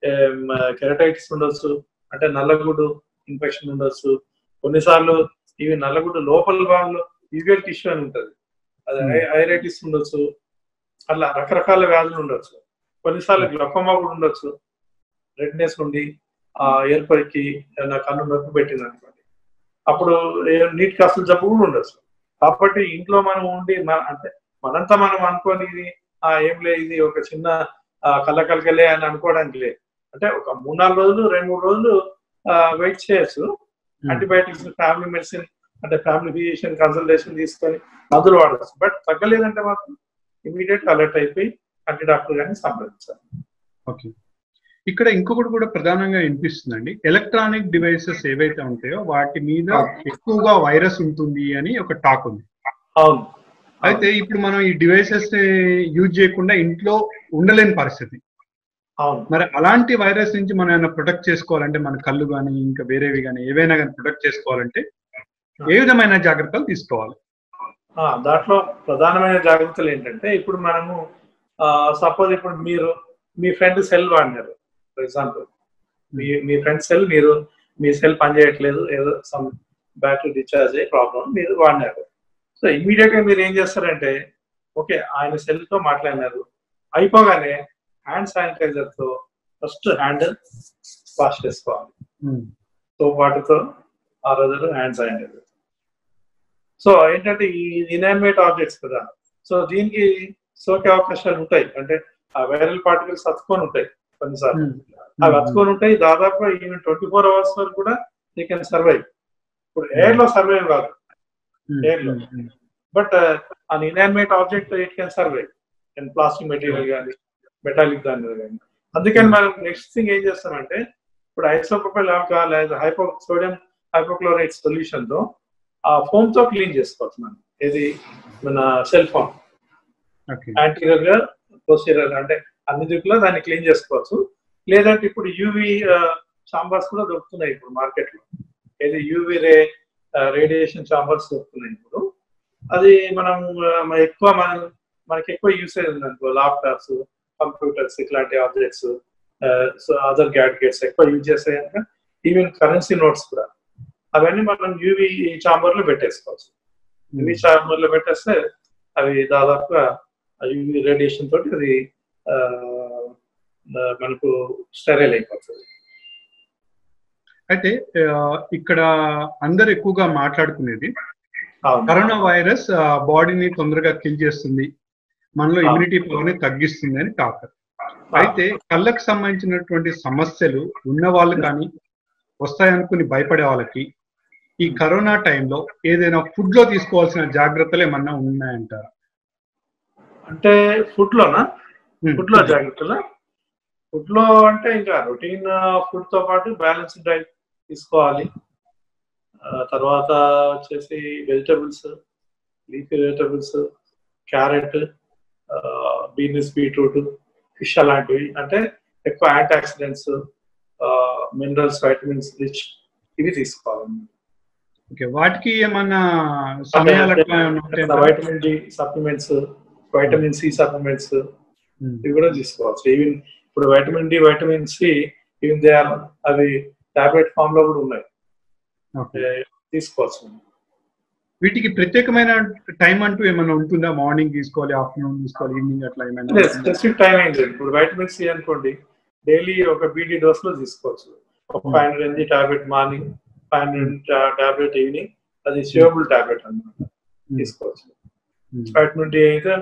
కెరటైటిస్ ఉండొచ్చు అంటే నల్లగుడ్డు ఇన్ఫెక్షన్ ఉండొచ్చు కొన్నిసార్లు ఇవి నల్లగుడ్డు లోపల భాగంలో యూవియల్ టిష్యూ అని ఉంటుంది అది Hmm. ఐరైటిస్ ఉండొచ్చు అట్లా రకరకాల వ్యాధులు ఉండొచ్చు కొన్నిసార్లు గ్లకోమా కూడా ఉండొచ్చు రెడ్నెస్ ఉండి ఆ ఏర్పడికి ఏదైనా కన్ను నొప్పి పెట్టింది అనుకోండి అప్పుడు ఏ- నీటికి అసలు జబ్బు కూడా ఉండొచ్చు కాబట్టి ఇంట్లో మనం ఉండి మన- అంటే మనంతా మనం అనుకోని ఇది ఆ ఏం లే ఇది ఒక చిన్న ఆ, కళ్ళకలకలే అని అనుకోవడానికి లేదు అంటే ఒక మూడు నాలుగు రోజులు రెండు మూడు రోజులు వెయిట్ చేయొచ్చు యాంటీబయాటిక్స్ ఫ్యామిలీ మెడిసిన్ అంటే ఫ్యామిలీ ఫిజిషియన్ కన్సల్టేషన్ తీసుకొని మందులు వాడచ్చు బట్ తగ్గలేదంటే మాత్రం ఇమీడియట్ అలర్ట్ అయిపోయి కంటి డాక్టర్ గారిని సంప్రదించాలి ఓకే ఇక్కడ ఇంకొకటి కూడా ప్రధానంగా వినిపిస్తుందండి ఎలక్ట్రానిక్ డివైసెస్ ఏవైతే ఉంటాయో వాటి మీద ఎక్కువగా వైరస్ ఉంటుంది అని ఒక టాక్ ఉంది అవును అయితే ఇప్పుడు మనం ఈ డివైసెస్ యూజ్ చేయకుండా ఇంట్లో ఉండలేని పరిస్థితి అవును మరి అలాంటి వైరస్ నుంచి మనం ఏమైనా ప్రొటెక్ట్ చేసుకోవాలంటే మన కళ్ళు కానీ ఇంకా వేరేవి కానీ ఏవైనా కానీ ప్రొటెక్ట్ చేసుకోవాలంటే ఏ విధమైన జాగ్రత్తలు తీసుకోవాలి ఆ, దాంట్లో ప్రధానమైన జాగ్రత్తలు ఏంటంటే ఇప్పుడు మనము సపోజ్ ఇప్పుడు మీరు మీ ఫ్రెండ్ సెల్ వాడినారు ఫర్ ఎగ్జాంపుల్ మీ మీ ఫ్రెండ్ సెల్ మీరు మీ సెల్ పనిచేయట్లేదు ఏదో సమ్ బ్యాటరీ డిశ్చార్జ్ అయ్యే ప్రాబ్లం మీరు వాడినారు సో ఇమీడియట్ గా మీరు ఏం చేస్తారంటే ఓకే ఆయన సెల్ తో మాట్లాడినారు అయిపోగానే హ్యాండ్ శానిటైజర్ తో ఫస్ట్ హ్యాండ్ వాష్ చేసుకోవాలి తో వాటితో ఆ రోజులు హ్యాండ్ శానిటైజర్ సో ఏంటంటే ఈ ఇనానిమేట్ ఆబ్జెక్ట్స్ కదా సో దీనికి సోకే అవకాశాలు ఉంటాయి అంటే ఆ వైరల్ పార్టికల్స్ అతుకొని ఉంటాయి కొన్నిసార్లు అవి అతుకొని ఉంటాయి దాదాపు ఈవెన్ ట్వంటీ ఫోర్ అవర్స్ వరకు కూడా దే కెన్ సర్వైవ్ ఇప్పుడు ఎయిర్ లో సర్వైవ్ కాదు air లో but an inanimate object it can survive and plastic material కానీ మెటాలిక్ దాని మీద కానీ అందుకని మనం నెక్స్ట్ థింగ్ ఏం చేస్తామంటే ఇప్పుడు ఐసోప్రోపైల్ ఆల్కహాల్ లేదా హైపో సోడియం హైపోక్లోరైడ్ సొల్యూషన్ తో ఆ ఫోమ్ తో క్లీన్ చేసుకోవచ్చు మనం ఇది మన సెల్ ఫోన్ ఓకే యాంటీరియర్ గా పోస్టీరియర్ అంటే అన్ని దిక్కులో దాన్ని క్లీన్ చేసుకోవచ్చు లేదంటే ఇప్పుడు యూవి చాంబర్స్ కూడా దొరుకుతున్నాయి ఇప్పుడు మార్కెట్ లో ఏది యూవి రే రేడియేషన్ చాంబర్స్ దొరుకుతున్నాయి ఇప్పుడు అది మనం ఆ, మన ఎక్కువ మన మనకి ఎక్కువ యూసేజ్ ఉంది అనుకో ల్యాప్టాప్స్ కంప్యూటర్స్ ఇట్లాంటి ఆబ్జెక్ట్స్ సో అదర్ గ్యాడ్గెట్స్ ఎక్కువ యూజ్ చేస్తే కనుక ఈవెన్ కరెన్సీ నోట్స్ కూడా అవన్నీ మనం యూవి చాంబర్ లో పెట్టేసుకోవచ్చు యూవి చాంబర్ లో పెట్టేస్తే అవి దాదాపుగా యూవి రేడియేషన్ తోటి అది ఆ, ఆ, మనకు స్టెరైల్ అయిపోతుంది అయితే ఆ, ఇక్కడ అందరు ఎక్కువగా మాట్లాడుకునేది అవును కరోనా వైరస్ బాడీని తొందరగా కిల్ చేస్తుంది మనలో ఇమ్యూనిటీ పవర్ ని తగ్గిస్తుంది అని టాక్ అయితే కళ్ళకు సంబంధించినటువంటి సమస్యలు ఉన్న వాళ్ళు కానీ వస్తాయనుకుని భయపడే వాళ్ళకి ఈ కరోనా టైంలో ఏదైనా ఫుడ్ లో తీసుకోవాల్సిన జాగ్రత్తలు ఏమన్నా ఉన్నాయంటారా అంటే ఫుడ్ లోనా ఫుడ్ లో జాగ్రత్తలు ఫుడ్ లో అంటే ఇంకా రొటీన్ ఫుడ్ తో పాటు బ్యాలెన్స్ డైట్ తీసుకోవాలి ఆ, తర్వాత వచ్చేసి vegetables leafy vegetables carrot beans beetroot fish అలాంటివి అంటే ఎక్కువ antioxidants minerals vitamins rich ఇవి తీసుకోవాలి ఓకే వాటికి ఏమన్నా సమయాలు అట్లా ఏమన్నా ఉంటాయా? Vitamin D supplements vitamin C supplements um, ఇవి కూడా తీసుకోవచ్చు ఈవెన్ ఇప్పుడు vitamin D vitamin C even they are అవి టాబ్లెట్ ఫామ్ లో కూడా ఉన్నాయి ఓకే. ఏ, తీసుకోవచ్చు వీటికి ప్రత్యేకమైన టైం అంటూ ఏమైనా ఉంటుందా మార్నింగ్ తీసుకోవాలి ఆఫ్టర్నూన్ తీసుకోవాలి ఈవినింగ్ అట్లా ఏమైనా ఉంటుందా? స్పెసిఫిక్ టైం ఏం లేదు ఇప్పుడు వైటమిన్ సి అనుకోండి డైలీ ఒక బీడీ డోస్ లో తీసుకోవచ్చు ఒక five hundred mg tablet morning five hundred tablet evening అది సివబుల్ టాబ్లెట్ అన్నమాట ఉమ్, తీసుకోవచ్చు ఉమ్. వైటమిన్ డి అయితే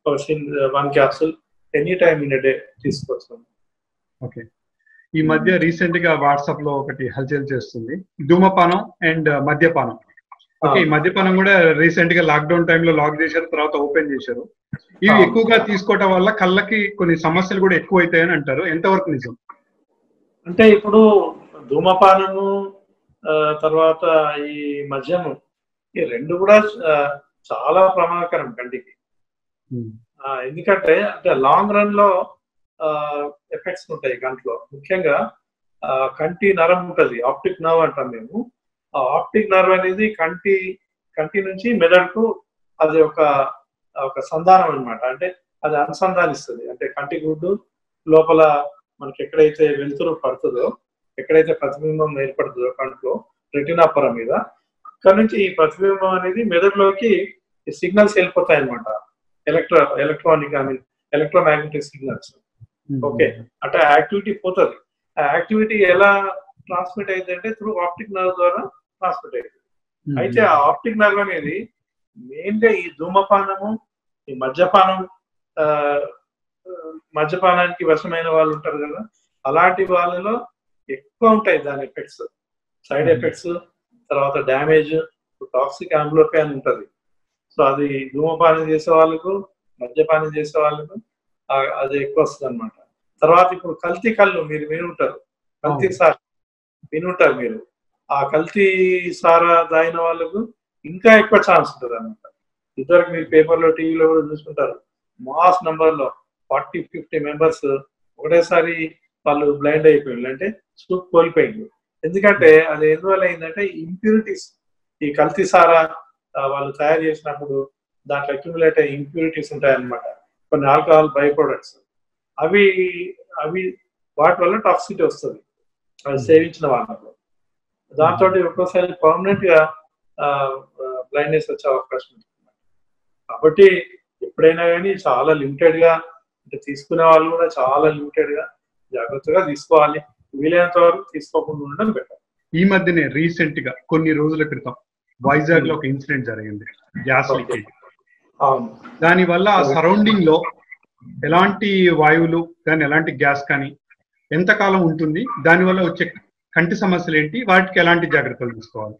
one capsule any time in day తీసుకోవచ్చు ఓకే ఈ మధ్య రీసెంట్ గా వాట్సాప్ లో ఒకటి హల్చల్ చేస్తుంది ధూమపానం అండ్ మద్యపానం ఓకే ఈ మద్యపానం కూడా రీసెంట్ గా లాక్డౌన్ టైంలో లాక్ చేశారు తర్వాత ఓపెన్ చేశారు ఇవి అవును. ఎక్కువగా తీసుకోవటం వల్ల కళ్ళకి కొన్ని సమస్యలు కూడా ఎక్కువ అవుతాయని అంటారు ఎంతవరకు నిజం అంటే ఇప్పుడు ధూమపానము ఆ, తర్వాత ఈ మద్యము ఈ రెండు కూడా ఆ, చాలా ప్రమాదకరం కంటికి ఉమ్, ఆ, ఎందుకంటే అంటే లాంగ్ రన్ లో ఎఫెక్ట్స్ ఉంటాయి కంట్లో ముఖ్యంగా ఆ, కంటి నరం ఉంటుంది ఆప్టిక్ నర్వ్ అంటాం మేము ఆ ఆప్టిక్ నర్వ్ అనేది కంటి కంటి నుంచి మెదడుకు అది ఒక ఒక సంధానం అన్నమాట అంటే అది అనుసంధానిస్తుంది అంటే కంటి గుడ్డు లోపల మనకి ఎక్కడైతే వెలుతురు పడుతుందో ఎక్కడైతే ప్రతిబింబం ఏర్పడుతుందో కంట్లో రెటినా పొర మీద అక్కడ నుంచి ఈ ప్రతిబింబం అనేది మెదడులోకి సిగ్నల్స్ వెళ్ళిపోతాయి అనమాట electro electronic I mean electromagnetic signals um, okay. అంటే యాక్టివిటీ పోతుంది ఆ యాక్టివిటీ ఎలా ట్రాన్స్మిట్ అయింది అంటే త్రూ ఆప్టిక్ నర్వ్ ద్వారా ట్రాన్స్మిట్ అయింది ఉమ్, అయితే ఆ ఆప్టిక్ నర్వ్ అనేది మెయిన్ గా ఈ ధూమపానము ఈ మద్యపానం ఆ, మద్యపానానికి వశమైన వాళ్ళు ఉంటారు కదా అలాంటి వాళ్ళలో ఎక్కువ ఉంటాయి దాని ఎఫెక్ట్స్ సైడ్ Mhm. ఎఫెక్ట్స్ తర్వాత డ్యామేజ్ టాక్సిక్ ఆంబ్లోపే అని ఉంటది సో అది ధూమపానం చేసే వాళ్ళకు మద్యపానం చేసే వాళ్ళకు ఆ- అది ఎక్కువ వస్తుంది అనమాట తర్వాత ఇప్పుడు కల్తీ కళ్ళు మీరు విని ఉంటారు కల్తీ అవును. సార్ విని ఉంటారు మీరు ఆ కల్తీ సారా తాగిన వాళ్ళకు ఇంకా ఎక్కువ ఛాన్స్ ఉంటుంది అనమాట ఇద్దరికి మీరు పేపర్లో టీవీలో కూడా చూసుకుంటారు మాస్ నంబర్ లో ఫార్టీ ఫిఫ్టీ మెంబర్స్ ఒకటేసారి వాళ్ళు బ్లైండ్ అయిపోయింది అంటే చూపు కోల్పోయింది ఎందుకంటే అది ఎందువల్ల అయిందంటే ఇంప్యూరిటీస్ ఈ కల్తీ సారా ఆ, వాళ్ళు తయారు చేసినప్పుడు దాంట్లో అక్యుములేట్ అయ్యే ఇంప్యూరిటీస్ ఉంటాయన్నమాట కొన్ని ఆల్కహాల్ బై ప్రొడక్ట్స్ అవి అవి వాటి వల్ల టాక్సిటీ వస్తుంది అది సేవించిన వాళ్ళకు దాంతో ఒక్కోసారి పర్మనెంట్ గా బ్లైండ్నెస్ వచ్చే అవకాశం ఉంటుంది కాబట్టి ఎప్పుడైనా కానీ చాలా లిమిటెడ్ గా అంటే తీసుకునే వాళ్ళు కూడా చాలా లిమిటెడ్ గా జాగ్రత్తగా తీసుకోవాలి వీలైనంత వరకు తీసుకోకుండా ఉండడం బెటర్ ఈ మధ్యనే రీసెంట్ గా కొన్ని రోజుల క్రితం వైజాగ్ లో ఒక ఇన్సిడెంట్ జరిగింది గ్యాస్ లీకేజ్ అవును దాని వల్ల ఆ సరౌండింగ్ లో ఎలాంటి వాయువులు కానీ ఎలాంటి గ్యాస్ కానీ ఎంతకాలం ఉంటుంది దాని వల్ల వచ్చే కంటి సమస్యలు ఏంటి వాటికి ఎలాంటి జాగ్రత్తలు తీసుకోవాలి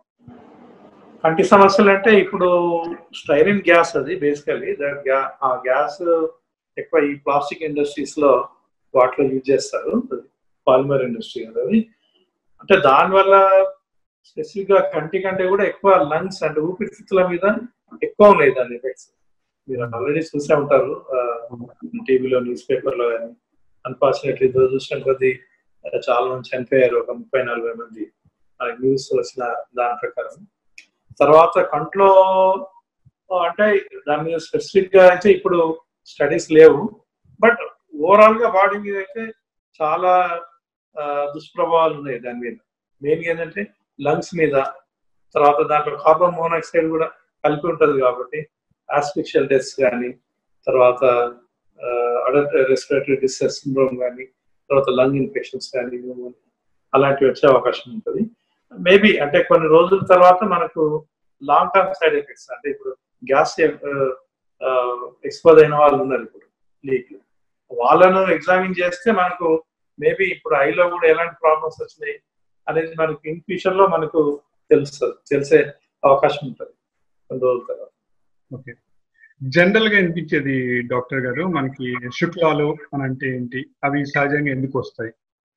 కంటి సమస్యలు అంటే ఇప్పుడు స్టైరిన్ గ్యాస్ అది బేసికలీ ఆ గ్యాస్ ఎక్కువ ఈ ప్లాస్టిక్ ఇండస్ట్రీస్ లో వాటిలో యూజ్ చేస్తారు పాలిమర్ ఇండస్ట్రీ అనేది అంటే దానివల్ల స్పెసిఫిక్ గా కంటి కంటే కూడా ఎక్కువ లంగ్స్ అంటే ఊపిరితిత్తుల మీద ఎక్కువ ఉన్నాయి దాని ఎఫెక్ట్స్ మీరు ఆల్రెడీ చూసే ఉంటారు టీవీలో న్యూస్ పేపర్లో కానీ అన్ఫార్చునేట్లీ దురదృష్టం కొద్ది చాలా మంది చనిపోయారు ఒక ముప్పై నలభై మంది న్యూస్ వచ్చిన దాని ప్రకారం తర్వాత కంట్లో అంటే దాని మీద స్పెసిఫిక్ గా అయితే ఇప్పుడు స్టడీస్ లేవు బట్ ఓవరాల్ గా బాడీ మీద అయితే చాలా దుష్ప్రభావాలు ఉన్నాయి దాని మీద మెయిన్ ఏంటంటే లంగ్స్ మీద తర్వాత దాంట్లో కార్బన్ మోనాక్సైడ్ కూడా కలిపి ఉంటుంది కాబట్టి ఆస్పిక్షల్ డెత్స్ కానీ తర్వాత అడల్ట్ రెస్పిరేటరీ డిస్ట్రెస్ సిండ్రోమ్ కానీ తర్వాత లంగ్ ఇన్ఫెక్షన్స్ కానీ అలాంటివి వచ్చే అవకాశం ఉంటుంది మేబీ అంటే కొన్ని రోజుల తర్వాత మనకు లాంగ్ టర్మ్ సైడ్ ఎఫెక్ట్స్ అంటే ఇప్పుడు గ్యాస్ ఎక్స్పోజ్ అయిన వాళ్ళు ఉన్నారు ఇప్పుడు లీక్ వాళ్ళను ఎగ్జామిన్ చేస్తే మనకు మేబీ ఇప్పుడు ఐలో కూడా ఎలాంటి ప్రాబ్లమ్స్ వచ్చినాయి అనేది మనకు ఇన్ ఫ్యూచర్ లో మనకు తెలుస్తుంది తెలిసే అవకాశం ఉంటుంది కొన్ని రోజుల తర్వాత ఓకే జనరల్ గా అనిపించేది డాక్టర్ గారు మనకి శుక్లాలు అని అంటే ఏంటి అవి సహజంగా ఎందుకు వస్తాయి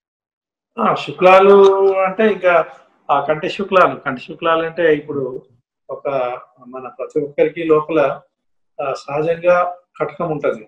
శుక్లాలు అంటే ఇంకా ఆ కంటి శుక్లాలు కంటి శుక్లాలు అంటే ఇప్పుడు ఒక మన ప్రతి ఒక్కరికి లోపల సహజంగా కటకం ఉంటుంది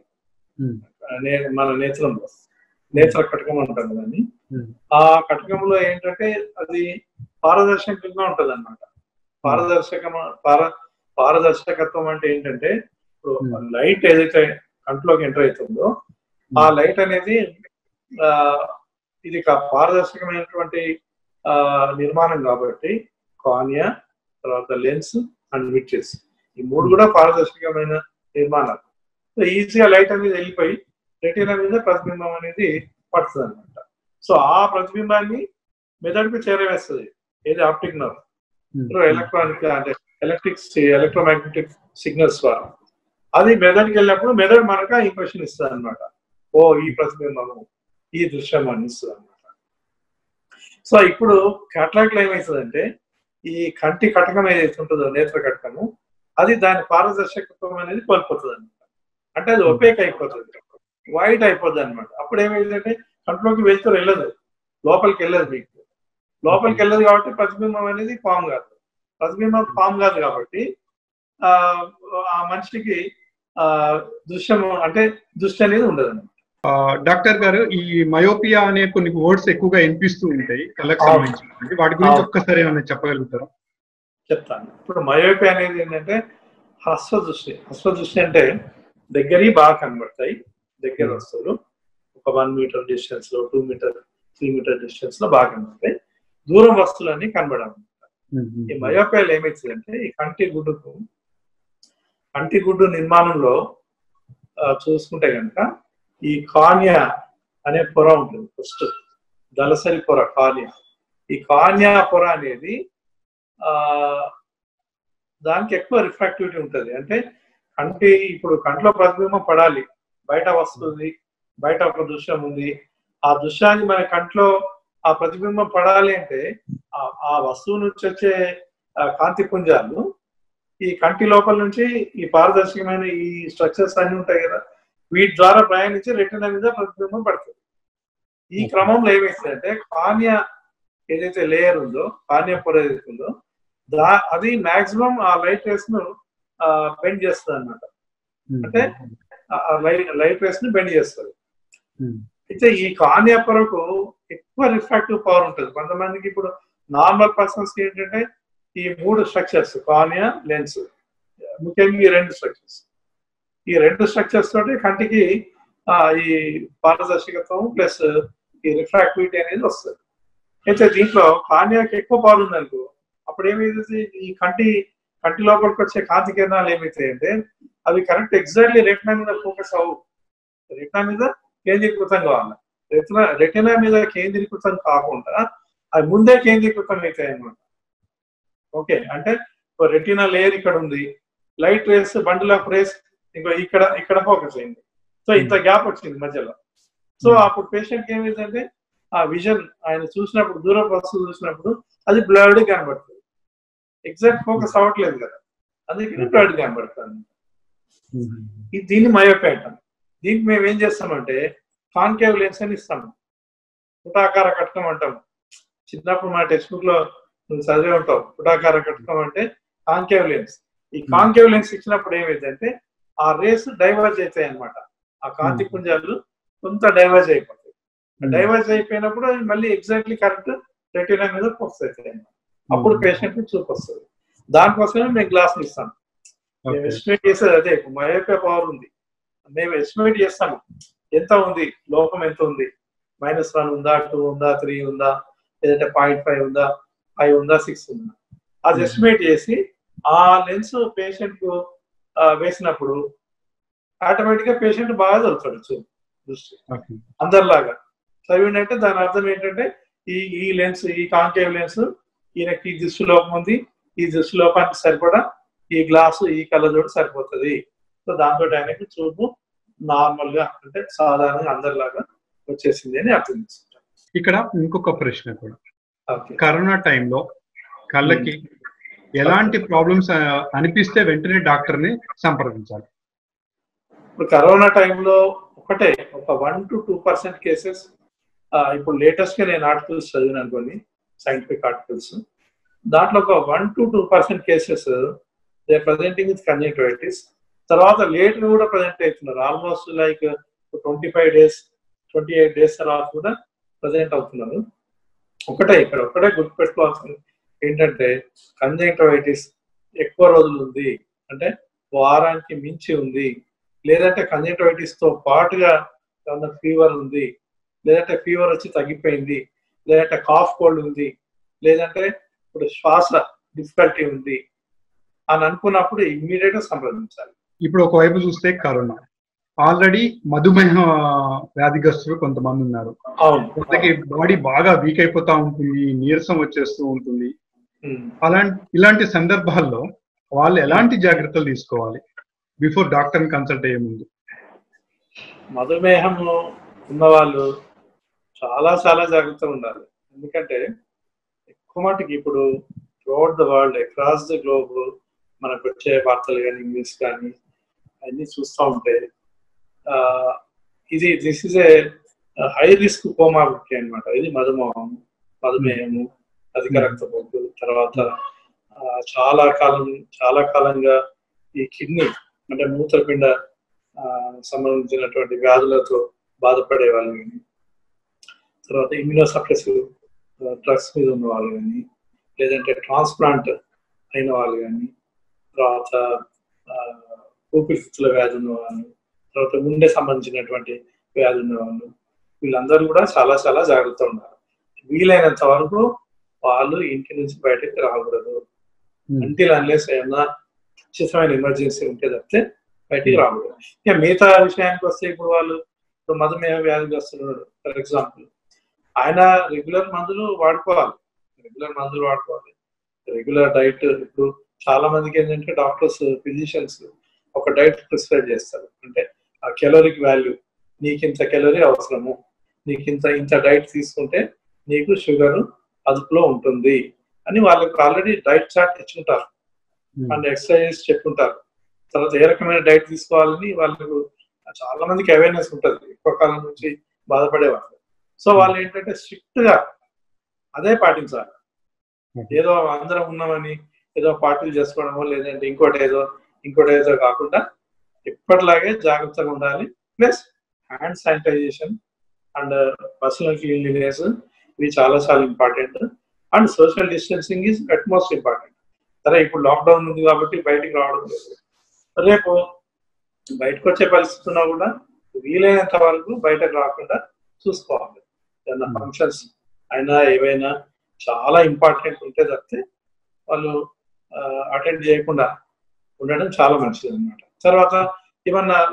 మన నేత్రంలో నేత్ర కటకం అంటాం దాన్ని ఆ కటకంలో ఏంటంటే అది పారదర్శకంగా ఉంటది అనమాట పారదర్శకం పార పారదర్శకత్వం అంటే ఏంటంటే ఇప్పుడు లైట్ ఏదైతే కంట్లోకి ఎంటర్ అవుతుందో ఆ లైట్ అనేది ఆ ఇది పారదర్శకమైనటువంటి ఆ నిర్మాణం కాబట్టి కార్నియా తర్వాత లెన్స్ అండ్ విట్చెస్ ఈ మూడు కూడా పారదర్శకమైన నిర్మాణాలు సో ఈజీగా లైట్ అనేది వెళ్ళిపోయి రెటీనా మీద ప్రతిబింబం అనేది పడుతుంది అనమాట సో ఆ ప్రతిబింబాన్ని మెదడుకు చేరవేస్తుంది ఏది ఆప్టిక్ నర్వ్ ఎలక్ట్రానిక్ అంటే ఎలక్ట్రిక్ ఎలక్ట్రోమాగ్నెటిక్ సిగ్నల్స్ ద్వారా అది మెదడుకి వెళ్ళినప్పుడు మెదడు మనకు ఇంప్రెషన్ ఇస్తుంది అనమాట ఓ ఈ ప్రతిబింబము ఈ దృశ్యం అని ఇస్తుంది అనమాట సో ఇప్పుడు క్యాటలాగ్ ఏమవుతుందంటే ఈ కంటి కటకం ఏదైతే ఉంటుందో నేత్ర కటకము అది దాని పారదర్శకత్వం అనేది కోల్పోతుంది అనమాట అంటే అది ఒపేక్ అయిపోతుంది వైట్ అయిపోద్ది అనమాట అప్పుడు ఏమైందంటే కంట్లోకి వెళ్తూ వెళ్ళదు లోపలికి వెళ్ళదు మీకు లోపలికి వెళ్ళదు కాబట్టి ప్రతిబింబం అనేది ఫామ్ కాదు ప్రతిబింబం ఫామ్ కాదు కాబట్టి ఆ ఆ మనిషికి ఆ దృశ్యం అంటే దృష్టి అనేది ఉండదు అనమాట డాక్టర్ గారు ఈ మయోపియా అనే కొన్ని వర్డ్స్ ఎక్కువగా వినిపిస్తూ ఉంటాయి కళ్ళకి సంబంధించి వాటి గురించి ఒక్కసారి ఏమైనా చెప్పగలుగుతారా చెప్తాను ఇప్పుడు మయోపియా అనేది ఏంటంటే హస్వ దృష్టి హస్వ దృష్టి అంటే దగ్గరి బాగా కనబడతాయి దగ్గర వస్తువులు ఒక వన్ మీటర్ డిస్టెన్స్ లో two metre three metre distance లో బాగా కనబడతాయి దూరం వస్తువులన్నీ కనబడాలి ఈ మయోపియాలు ఏమైతుందంటే ఈ కంటి గుడ్డుకు కంటి గుడ్డు నిర్మాణంలో చూసుకుంటే కనుక ఈ కాన్యా అనే పొర ఉంటుంది ఫస్ట్ దళసరి పొర కాన్యా ఈ కాన్యా పొర అనేది ఆ దానికి ఎక్కువ రిఫ్రాక్టివిటీ ఉంటుంది అంటే కంటి ఇప్పుడు కంట్లో ప్రతిబింబం పడాలి బయట వస్తుంది బయట ఒక దృశ్యం ఉంది ఆ దృశ్యాన్ని మన కంట్లో ఆ ప్రతిబింబం పడాలి అంటే ఆ వస్తువు నుంచి వచ్చే కాంతి పుంజాలు ఈ కంటి లోపల నుంచి ఈ పారదర్శకమైన ఈ స్ట్రక్చర్స్ అన్ని ఉంటాయి కదా వీటి ద్వారా ప్రయాణించి రెటినా మీద ప్రతిబింబం పడుతుంది ఈ క్రమంలో ఏమవుతుందంటే కాన్య ఏదైతే లేయర్ ఉందో కాన్య పొర ఏదైతే ఉందో దా అది మాక్సిమం ఆ లైట్ రేస్ ను బెండ్ చేస్తుంది అనమాట అంటే లైట్ లైట్ రేస్ ని బెండ్ చేస్తుంది అయితే ఈ కాన్య పొరకు ఎక్కువ రిఫ్రాక్టివ్ పవర్ ఉంటుంది కొంతమందికి ఇప్పుడు నార్మల్ పర్సన్స్ కి ఏంటంటే ఈ మూడు స్ట్రక్చర్స్ కార్నియా లెన్స్ ముఖ్యంగా ఈ రెండు స్ట్రక్చర్స్ ఈ రెండు స్ట్రక్చర్స్ తోటి కంటికి ఈ పారదర్శకత్వం ప్లస్ ఈ రిఫ్రాక్టివిటీ అనేది వస్తుంది అయితే దీంట్లో కార్నియాకి ఎక్కువ పవర్ ఉందనుకో అప్పుడు ఏమైతుంది ఈ కంటి కంటి లోపలికి వచ్చే కాంతి కిరణాలు ఏమవుతాయి అంటే అవి కరెక్ట్ ఎగ్జాక్ట్లీ రెట్నా మీద ఫోకస్ అవ్వు రెటినా మీద కేంద్రీకృతం కావాలి రెటినా రెటినా మీద కేంద్రీకృతం కాకుండా అవి ముందే కేంద్రీకృతం అవుతాయి అన్నమాట ఓకే అంటే రెటినా లేయర్ ఇక్కడ ఉంది light rays bundle of rays ఇంకో ఇక్కడ ఇక్కడ ఫోకస్ అయింది సో ఇంత గ్యాప్ వచ్చింది మధ్యలో సో అప్పుడు పేషెంట్ ఏమైందంటే ఆ విజన్ ఆయన చూసినప్పుడు దూరం వస్తువు చూసినప్పుడు అది బ్లడ్ కనబడుతుంది ఎగ్జాక్ట్ ఫోకస్ అవ్వట్లేదు కదా అందుకని బ్లడ్ కనబడుతుంది ఇది దీన్ని మయోపే అంటాం దీనికి మేము ఏం చేస్తామంటే కాన్కేవ్ లెన్స్ అని ఇస్తాము పుటాకార కట్టడం అంటాం చిన్నప్పుడు మన టెక్స్ట్ బుక్ లో నువ్వు చదివే ఉంటావు పుటాకార కట్టడం అంటే కాన్కేవ్ లెన్స్ ఈ కాన్కేవ్ లెన్స్ ఇచ్చినప్పుడు ఏమైందంటే ఆ రేస్ డైవర్జ్ అవుతాయి అనమాట ఆ కాంతి పుంజాలు కొంత డైవర్జ్ అయిపోతాయి డైవర్జ్ అయిపోయినప్పుడు అవి మళ్ళీ ఎగ్జాక్ట్లీ కరెక్ట్ రెటీనా మీద ఫోకస్ అవుతాయి అన్నమాట. అప్పుడు పేషెంట్ చూపు వస్తుంది దానికోసమే మేము గ్లాస్ ఇస్తాం మేము ఎస్టిమేట్ చేసేది అదే మయోపియా పవర్ ఉంది మేము ఎస్టిమేట్ చేస్తాము ఎంత ఉంది లోపం ఎంత ఉంది మైనస్ వన్ ఉందా టూ ఉందా త్రీ ఉందా లేదంటే పాయింట్ ఫైవ్ ఉందా ఫైవ్ ఉందా సిక్స్ ఉందా అది Hmm. ఎస్టిమేట్ చేసి ఆ లెన్స్ పేషెంట్ కు ఆ, వేసినప్పుడు ఆటోమేటిక్ గా పేషెంట్ బాగా చదువుతాడు చూ దృష్టి అందరిలాగా చదివిందంటే దాని అర్థం ఏంటంటే ఈ ఈ లెన్స్ ఈ కాంకేవ్ లెన్స్ ఈయనకి ఈ దృష్టి లోపం ఉంది ఈ దృష్టి లోపానికి సరిపడా ఈ గ్లాసు ఈ కళ్ళజోడు సరిపోతుంది సో దాంతో ఆయనకి చూపు నార్మల్ గా అంటే సాధారణంగా అందరిలాగా వచ్చేసింది అని అర్థం చేసుకుంటాం ఇక్కడ ఇంకొక ప్రశ్న కూడా ఓకే కరోనా టైంలో కళ్ళకి ఎలాంటి ప్రాబ్లమ్స్ అనిపిస్తే వెంటనే డాక్టర్ ని సంప్రదించాలి ఇప్పుడు కరోనా టైంలో ఒకటే ఒక one to two percent cases ఇప్పుడు లేటెస్ట్ గా నేను ఆర్టికల్స్ చదివినాను కొన్ని సైంటిఫిక్ ఆర్టికల్స్ దాంట్లో ఒక one to two percent cases they presenting with conjunctivitis తర్వాత లేట్ కూడా ప్రజెంట్ అవుతున్నారు almost like twenty five days twenty eight days తర్వాత కూడా ప్రజెంట్ అవుతున్నారు ఒకటే ఇక్కడ ఒకటే గుర్తుపెట్టుకోవాల్సింది ఏంటంటే కంజంక్టివైటిస్ ఎక్కువ రోజులు ఉంది అంటే వారానికి మించి ఉంది లేదంటే కంజంక్టివైటిస్ తో పాటుగా ఏమన్నా ఫీవర్ ఉంది లేదంటే ఫీవర్ వచ్చి తగ్గిపోయింది లేదంటే కాఫ్ కోల్డ్ ఉంది లేదంటే ఇప్పుడు శ్వాస డిఫికల్టీ ఉంది అని అనుకున్నప్పుడు ఇమ్మీడియట్ గా సంప్రదించాలి ఇప్పుడు ఒకవైపు చూస్తే కరోనా ఆల్రెడీ మధుమేహ వ్యాధిగ్రస్తులు కొంతమంది ఉన్నారు అవును వాళ్ళకి బాడీ బాగా వీక్ అయిపోతా ఉంటుంది నీరసం వచ్చేస్తూ ఉంటుంది ఉమ్. అలాంటి ఇలాంటి సందర్భాల్లో వాళ్ళు ఎలాంటి జాగ్రత్తలు తీసుకోవాలి బిఫోర్ డాక్టర్ కన్సల్ట్ అయ్యే ముందు మధుమేహం ఉన్న వాళ్ళు చాలా చాలా జాగ్రత్తగా ఉండాలి ఎందుకంటే ఎక్కువ మటుకు ఇప్పుడు throughout the world across the globe మనకు వచ్చే వార్తలు కానీ న్యూస్ కానీ అన్ని చూస్తూ ఉంటే ఆ, ఇది this is a high risk comorbidity అన్నమాట ఇది మధుమేహం మధుమేహము అధిక రక్తపోటు తర్వాత ఆ, చాలా కాలం చాలా కాలంగా ఈ కిడ్నీ అంటే మూత్రపిండ ఆ, సంబంధించినటువంటి వ్యాధులతో బాధపడే వాళ్ళు కానీ తర్వాత ఇమ్యూనోసప్రెసివ్ డ్రగ్స్ మీద ఉన్న వాళ్ళు కానీ లేదంటే ట్రాన్స్ప్లాంట్ అయిన వాళ్ళు కానీ తర్వాత ఆ, ఊపిరితిత్తుల వ్యాధి ఉన్న వాళ్ళు తర్వాత గుండె సంబంధించినటువంటి వ్యాధి ఉన్న వాళ్ళు వీళ్ళందరూ కూడా చాలా చాలా జాగ్రత్త ఉన్నారు వీలైనంత వరకు వాళ్ళు ఇంటి నుంచి బయటకు రాకూడదు అంటిల్ అన్లెస్ ఏమన్నా ఖచ్చితమైన ఎమర్జెన్సీ ఉంటే తప్పితే బయటికి రాకూడదు ఇక మిగతా విషయానికి వస్తే ఇప్పుడు వాళ్ళు ఇప్పుడు మధుమేహ వ్యాధికి వస్తున్నాడు ఫర్ ఎగ్జాంపుల్ ఆయన రెగ్యులర్ మందులు వాడుకోవాలి రెగ్యులర్ మందులు వాడుకోవాలి రెగ్యులర్ డైట్ ఇప్పుడు చాలా మందికి ఏంటంటే డాక్టర్స్ ఫిజిషియన్స్ ఒక డైట్ ప్రిస్క్రైబ్ చేస్తారు అంటే ఆ కెలోరిక్ వాల్యూ నీకు ఇంత కెలోరీ అవసరము నీకు ఇంత ఇంత డైట్ తీసుకుంటే నీకు షుగర్ అదుపులో ఉంటుంది అని వాళ్ళకి ఆల్రెడీ డైట్ చార్ట్ ఇచ్చుంటారు అండ్ ఎక్సర్సైజెస్ చెప్పుంటారు తర్వాత ఏ రకమైన డైట్ తీసుకోవాలని వాళ్ళకు చాలా మందికి అవేర్నెస్ ఉంటుంది ఎక్కువ కాలం నుంచి బాధపడేవాళ్ళు సో వాళ్ళు ఏంటంటే స్ట్రిక్ట్ గా అదే పాటించాలి ఏదో అందరం ఉన్నామని ఏదో పార్టీలు చేసుకోవడమో లేదంటే ఇంకోటి ఏదో ఇంకోటి ఏదో కాకుండా ఎప్పటిలాగే జాగ్రత్తగా ఉండాలి plus hand sanitization and personal cleanliness ఇవి చాలా చాలా important and social distancing is at most important సరే ఇప్పుడు లాక్డౌన్ ఉంది కాబట్టి బయటికి రావడం లేదు రేపు బయటకు వచ్చే పరిస్థితి ఉన్నా కూడా వీలైనంత వరకు బయటకు రాకుండా చూసుకోవాలి ఏదైనా ఫంక్షన్స్ అయినా ఏవైనా చాలా ఇంపార్టెంట్ ఉంటే తప్పితే వాళ్ళు అటెండ్ చేయకుండా ఉండడం చాలా మంచిది అనమాట తర్వాత ఏమన్నా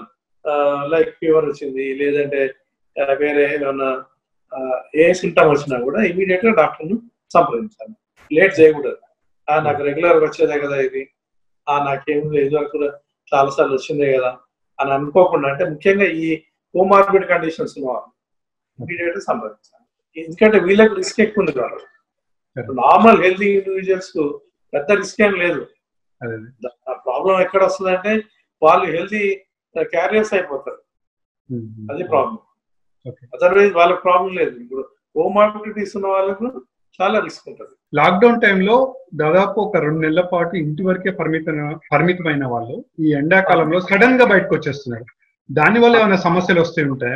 లైక్ ఫీవర్ వచ్చింది లేదంటే ఆ, వేరే ఏమన్నా ఆ, ఏ సిమ్టమ్ వచ్చినా కూడా ఇమీడియట్ గా డాక్టర్ ను సంప్రదించాలి లేట్ చేయకూడదు ఆ నాకు రెగ్యులర్ వచ్చేదే కదా ఇది ఆ నాకేం ఇది వరకు చాలా సార్లు వచ్చిందే కదా అని అనుకోకుండా అంటే ముఖ్యంగా ఈ కోమార్బిడ్ కండిషన్స్ ఉన్నవాళ్ళు ఇమీడియట్ గా సంప్రదించాలి ఎందుకంటే వీళ్ళకి రిస్క్ ఎక్కువ ఉంది కాబట్టి నార్మల్ హెల్తీ ఇండివిజువల్స్ కు పెద్ద రిస్క్ ఏం లేదు అదే ప్రాబ్లం ఎక్కడ వస్తుందంటే వాళ్ళు హెల్తీ క్యారియర్స్ అయిపోతారు ఉమ్, అది ప్రాబ్లం Okay. అదర్వైజ్ వాళ్ళకి ప్రాబ్లం లేదు ఇప్పుడు కోమార్బిడిటీస్ ఉన్న వాళ్ళకు చాలా రిస్క్ ఉంటుంది లాక్డౌన్ టైంలో దాదాపు ఒక రెండు నెలల పాటు ఇంటి వరకే పరిమిత పరిమితమైన వాళ్ళు ఈ ఎండాకాలంలో సడన్ గా బయటకు వచ్చేస్తున్నారు దాని వల్ల ఏమైనా సమస్యలు వస్తూ ఉంటాయా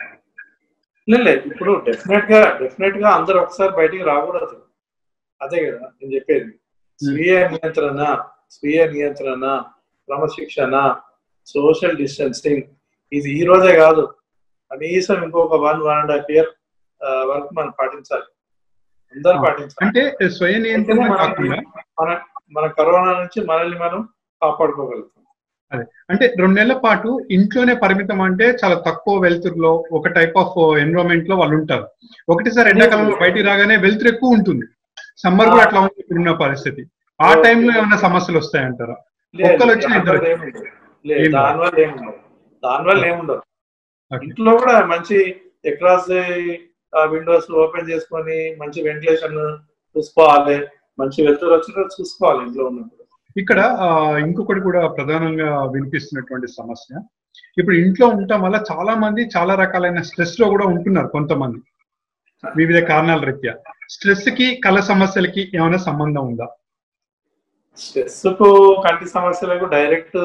లేదు లేదు ఇప్పుడు డెఫినెట్ గా డెఫినెట్ గా అందరు ఒకసారి బయటికి రాకూడదు అదే కదా నేను చెప్పేది స్వీయ నియంత్రణ స్వీయ నియంత్రణ క్రమశిక్షణ సోషల్ డిస్టెన్సింగ్ ఇది ఈ రోజే కాదు కనీసం ఇంకొక one one and half year వరకు మనం పాటించాలి అందరూ ఆ, పాటించాలి అంటే స్వయ నియంత్రణ కాకుండా మన మన కరోనా నుంచి మనల్ని మనం కాపాడుకోగలుగుతాం అంటే రెండు నెలల పాటు ఇంట్లోనే పరిమితం అంటే చాలా తక్కువ వెలుతురులో ఒక టైప్ ఆఫ్ ఎన్విరాన్మెంట్ లో వాళ్ళు ఉంటారు ఒకటిసారి ఎండాకాలంలో బయటికి రాగానే వెలుతురు ఎక్కువ ఉంటుంది సమ్మర్ కూడా అట్లా ఉంది ఇప్పుడున్న పరిస్థితి ఆ టైంలో ఏమైనా సమస్యలు వస్తాయంటారా లేదు, ఒక్కరు వచ్చిన దానివల్ల ఇద్దరు. ఏముండదు. లేదు ఏం దానివల్ల ఏముండదు దానివల్ల ఏముండదు Okay. ఇంట్లో కూడా మంచి అక్రాస్ విండోస్ ఓపెన్ చేసుకొని మంచి వెంటిలేషన్ చూసుకోవాలి మంచి వెళ్తురు వచ్చినట్టు చూసుకోవాలి ఇంట్లో ఉన్నప్పుడు ఇక్కడ ఆ, ఇంకొకటి కూడా ప్రధానంగా వినిపిస్తున్నటువంటి సమస్య ఇప్పుడు ఇంట్లో ఉండటం వల్ల చాలా మంది చాలా రకాలైన స్ట్రెస్ లో కూడా ఉంటున్నారు కొంతమంది వివిధ కారణాల రీత్యా స్ట్రెస్ కి కళ సమస్యలకి ఏమైనా సంబంధం ఉందా స్ట్రెస్ కు కంటి సమస్యలకు డైరెక్ట్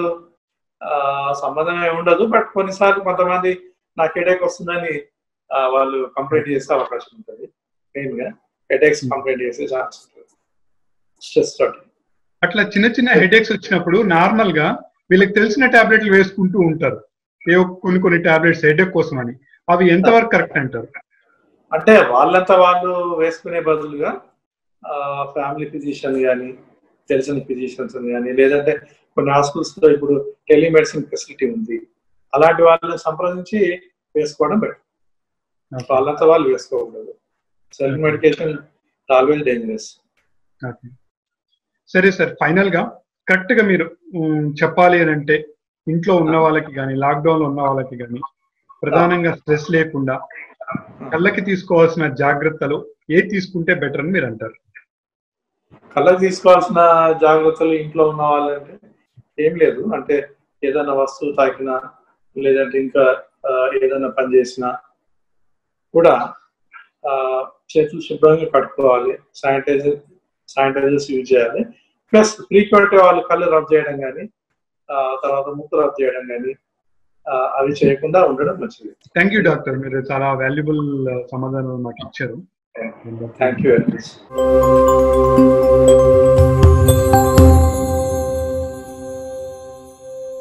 సంబంధం ఏమి ఉండదు బట్ కొన్నిసార్లు కొంతమంది నాకు హెడేక్ వస్తుందని ఆ, వాళ్ళు కంప్లైంట్ చేసే అవకాశం ఉంటుంది మెయిన్ గా హెడేక్స్ కంప్లైంట్ చేసే ఛాన్స్ ఉంటుంది స్ట్రెస్ తోటి అట్లా చిన్న చిన్న హెడేక్స్ వచ్చినప్పుడు నార్మల్ గా వీళ్ళకి తెలిసిన టాబ్లెట్లు వేసుకుంటూ ఉంటారు ఏవో కొన్ని కొన్ని టాబ్లెట్స్ హెడేక్ కోసం అని అవి ఎంతవరకు కరెక్ట్ అంటారు అంటే వాళ్ళంతా వాళ్ళు వేసుకునే బదులుగా ఫ్యామిలీ ఫిజిషియన్ కానీ తెలిసిన ఫిజిషియన్స్ కానీ లేదంటే కొన్ని హాస్పిటల్స్ లో ఇప్పుడు టెలిమెడిసిన్ ఫెసిలిటీ ఉంది అలాంటి వాళ్ళని సంప్రదించి వేసుకోవడం బెటర్ వాళ్ళంతా వాళ్ళు వేసుకోకూడదు self medication always dangerous Okay. సరే సార్ ఫైనల్ గా కరెక్ట్ గా మీరు ఉమ్, చెప్పాలి అని అంటే ఇంట్లో ఉన్న వాళ్ళకి కానీ లాక్డౌన్ లో ఉన్న వాళ్ళకి కానీ ప్రధానంగా స్ట్రెస్ లేకుండా కళ్ళకి తీసుకోవాల్సిన జాగ్రత్తలు ఏ తీసుకుంటే బెటర్ అని మీరు అంటారు కళ్ళకి తీసుకోవాల్సిన జాగ్రత్తలు ఇంట్లో ఉన్న వాళ్ళంటే ఏం లేదు అంటే ఏదైనా వస్తువు తాకినా లేదంటే ఇంకా ఆ, ఏదైనా పని చేసినా కూడా ఆ, చేతులు శుభ్రంగా కట్టుకోవాలి శానిటైజర్ శానిటైజర్స్ యూజ్ చేయాలి ప్లస్ ఫ్రీక్వెంట్ వాళ్ళు కళ్ళు రబ్ చేయడం కానీ తర్వాత ముక్కు రబ్ చేయడం కానీ అవి చేయకుండా ఉండడం మంచిది థ్యాంక్ యూ డాక్టర్ మీరు చాలా వాల్యుబుల్ సమాధానం మాకు ఇచ్చారు థ్యాంక్ యూ వెరీ మచ్